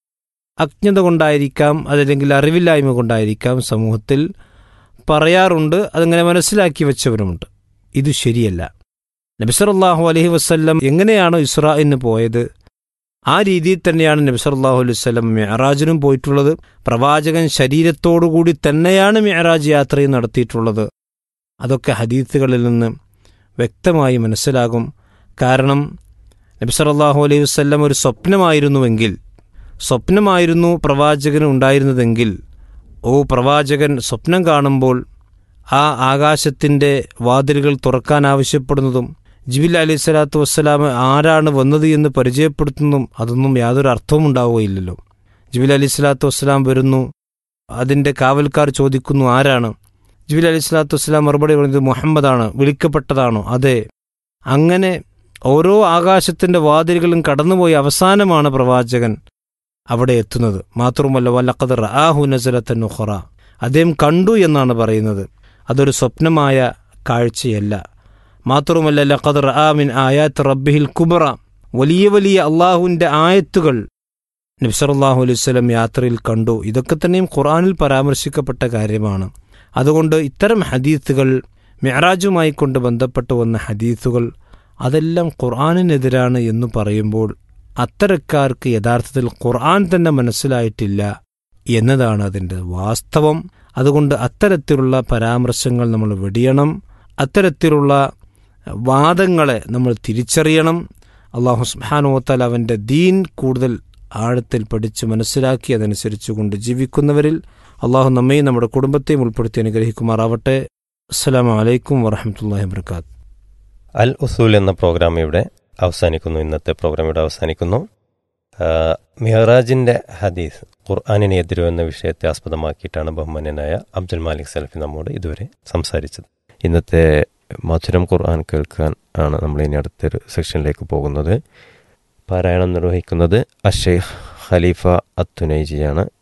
അജ്ഞത കൊണ്ടായിരിക്കാം അതല്ലെങ്കിൽ അറിവില്ലായ്മ കൊണ്ടായിരിക്കാം സമൂഹത്തിൽ പറയാറുണ്ട് അതങ്ങനെ മനസ്സിലാക്കി വെച്ചവരുമുണ്ട് ഇത് ശരിയല്ല നബിസറല്ലാഹു അലഹി വസ്ല്ലം എങ്ങനെയാണോ ഇസ്രായിന് പോയത് ആ രീതിയിൽ തന്നെയാണ് നബിസറല്ലാഹു അലൈഹി വസ്ലം മെഹറാജിനും പോയിട്ടുള്ളത് പ്രവാചകൻ ശരീരത്തോടുകൂടി തന്നെയാണ് മെഹറാജ് യാത്രയും നടത്തിയിട്ടുള്ളത് അതൊക്കെ ഹദീത്തുകളിൽ നിന്ന് വ്യക്തമായി മനസ്സിലാകും കാരണം നബി സല്ലല്ലാഹു അലൈഹി വസല്ലം ഒരു സ്വപ്നമായിരുന്നുവെങ്കിൽ സ്വപ്നമായിരുന്നു പ്രവാചകന് ഉണ്ടായിരുന്നതെങ്കിൽ ഓ പ്രവാചകൻ സ്വപ്നം കാണുമ്പോൾ ആ ആകാശത്തിൻ്റെ വാതിലുകൾ തുറക്കാൻ ആവശ്യപ്പെടുന്നതും ജിബിൽ അലൈഹി സ്വലാത്തു വസ്സലാം ആരാണ് വന്നത് എന്ന് പരിചയപ്പെടുത്തുന്നതും അതൊന്നും യാതൊരു അർത്ഥവും ഉണ്ടാവുകയില്ലല്ലോ ജിബിൽ അലൈഹി സ്വലാത്തു വസ്സലാം വരുന്നു അതിൻ്റെ കാവൽക്കാർ ചോദിക്കുന്നു ആരാണ് ജിബിൽ അലൈഹി സ്വലാത്തു വസ്സലാം മറുപടി പറയുന്നത് മുഹമ്മദാണ് വിളിക്കപ്പെട്ടതാണോ അതെ അങ്ങനെ ഓരോ ആകാശത്തിന്റെ വാതിലുകളും കടന്നുപോയി അവസാനമാണ് പ്രവാചകൻ അവിടെ എത്തുന്നത് മാത്രമല്ല വല്ലക്കത് റാഹു നസലത്തൻ നുഹറ അദ്ദേഹം കണ്ടു എന്നാണ് പറയുന്നത് അതൊരു സ്വപ്നമായ കാഴ്ചയല്ല മാത്രമല്ല ലഖദ് റാമിൻ ആയാത്ത് റബ്ബിഹിൽ കുബറ വലിയ വലിയ അള്ളാഹുവിൻ്റെ ആയത്തുകൾ നബ്സറല്ലാഹു അലൈഹി സ്വലം യാത്രയിൽ കണ്ടു ഇതൊക്കെ തന്നെയും ഖുറാനിൽ പരാമർശിക്കപ്പെട്ട കാര്യമാണ് അതുകൊണ്ട് ഇത്തരം ഹദീസുകൾ മെഹറാജുമായി കൊണ്ട് ബന്ധപ്പെട്ട് വന്ന ഹദീസുകൾ അതെല്ലാം ഖുർആാനിനെതിരാണ് എന്ന് പറയുമ്പോൾ അത്തരക്കാർക്ക് യഥാർത്ഥത്തിൽ ഖുർആൻ തന്നെ മനസ്സിലായിട്ടില്ല എന്നതാണ് അതിൻ്റെ വാസ്തവം അതുകൊണ്ട് അത്തരത്തിലുള്ള പരാമർശങ്ങൾ നമ്മൾ വെടിയണം അത്തരത്തിലുള്ള വാദങ്ങളെ നമ്മൾ തിരിച്ചറിയണം അള്ളാഹു സുബാനോത്താൽ അവൻ്റെ ദീൻ കൂടുതൽ ആഴത്തിൽ പഠിച്ച് മനസ്സിലാക്കി അതനുസരിച്ച് കൊണ്ട് ജീവിക്കുന്നവരിൽ അള്ളാഹു നമ്മയും നമ്മുടെ കുടുംബത്തെയും ഉൾപ്പെടുത്തി അനുഗ്രഹിക്കുമാറാവട്ടെ അസ്സാം വലൈക്കും വറഹമത്തല്ലാ വർക്കാത്ത് അൽ ഉസൂൽ എന്ന പ്രോഗ്രാം ഇവിടെ അവസാനിക്കുന്നു ഇന്നത്തെ പ്രോഗ്രാം ഇവിടെ അവസാനിക്കുന്നു മിഹറാജിൻ്റെ ഹദീസ് ഖുർആാനിനെ എതിരോ എന്ന വിഷയത്തെ ആസ്പദമാക്കിയിട്ടാണ് ബഹുമാന്യനായ അബ്ദുൽ മാലിക് സലഫി നമ്മോട് ഇതുവരെ സംസാരിച്ചത് ഇന്നത്തെ മധുരം ഖുർആൻ കേൾക്കാൻ ആണ് നമ്മൾ ഇനി അടുത്തൊരു സെക്ഷനിലേക്ക് പോകുന്നത് പാരായണം നിർവഹിക്കുന്നത് അഷെയ്ഖ് ഖലീഫ അത്തുനൈജിയാണ്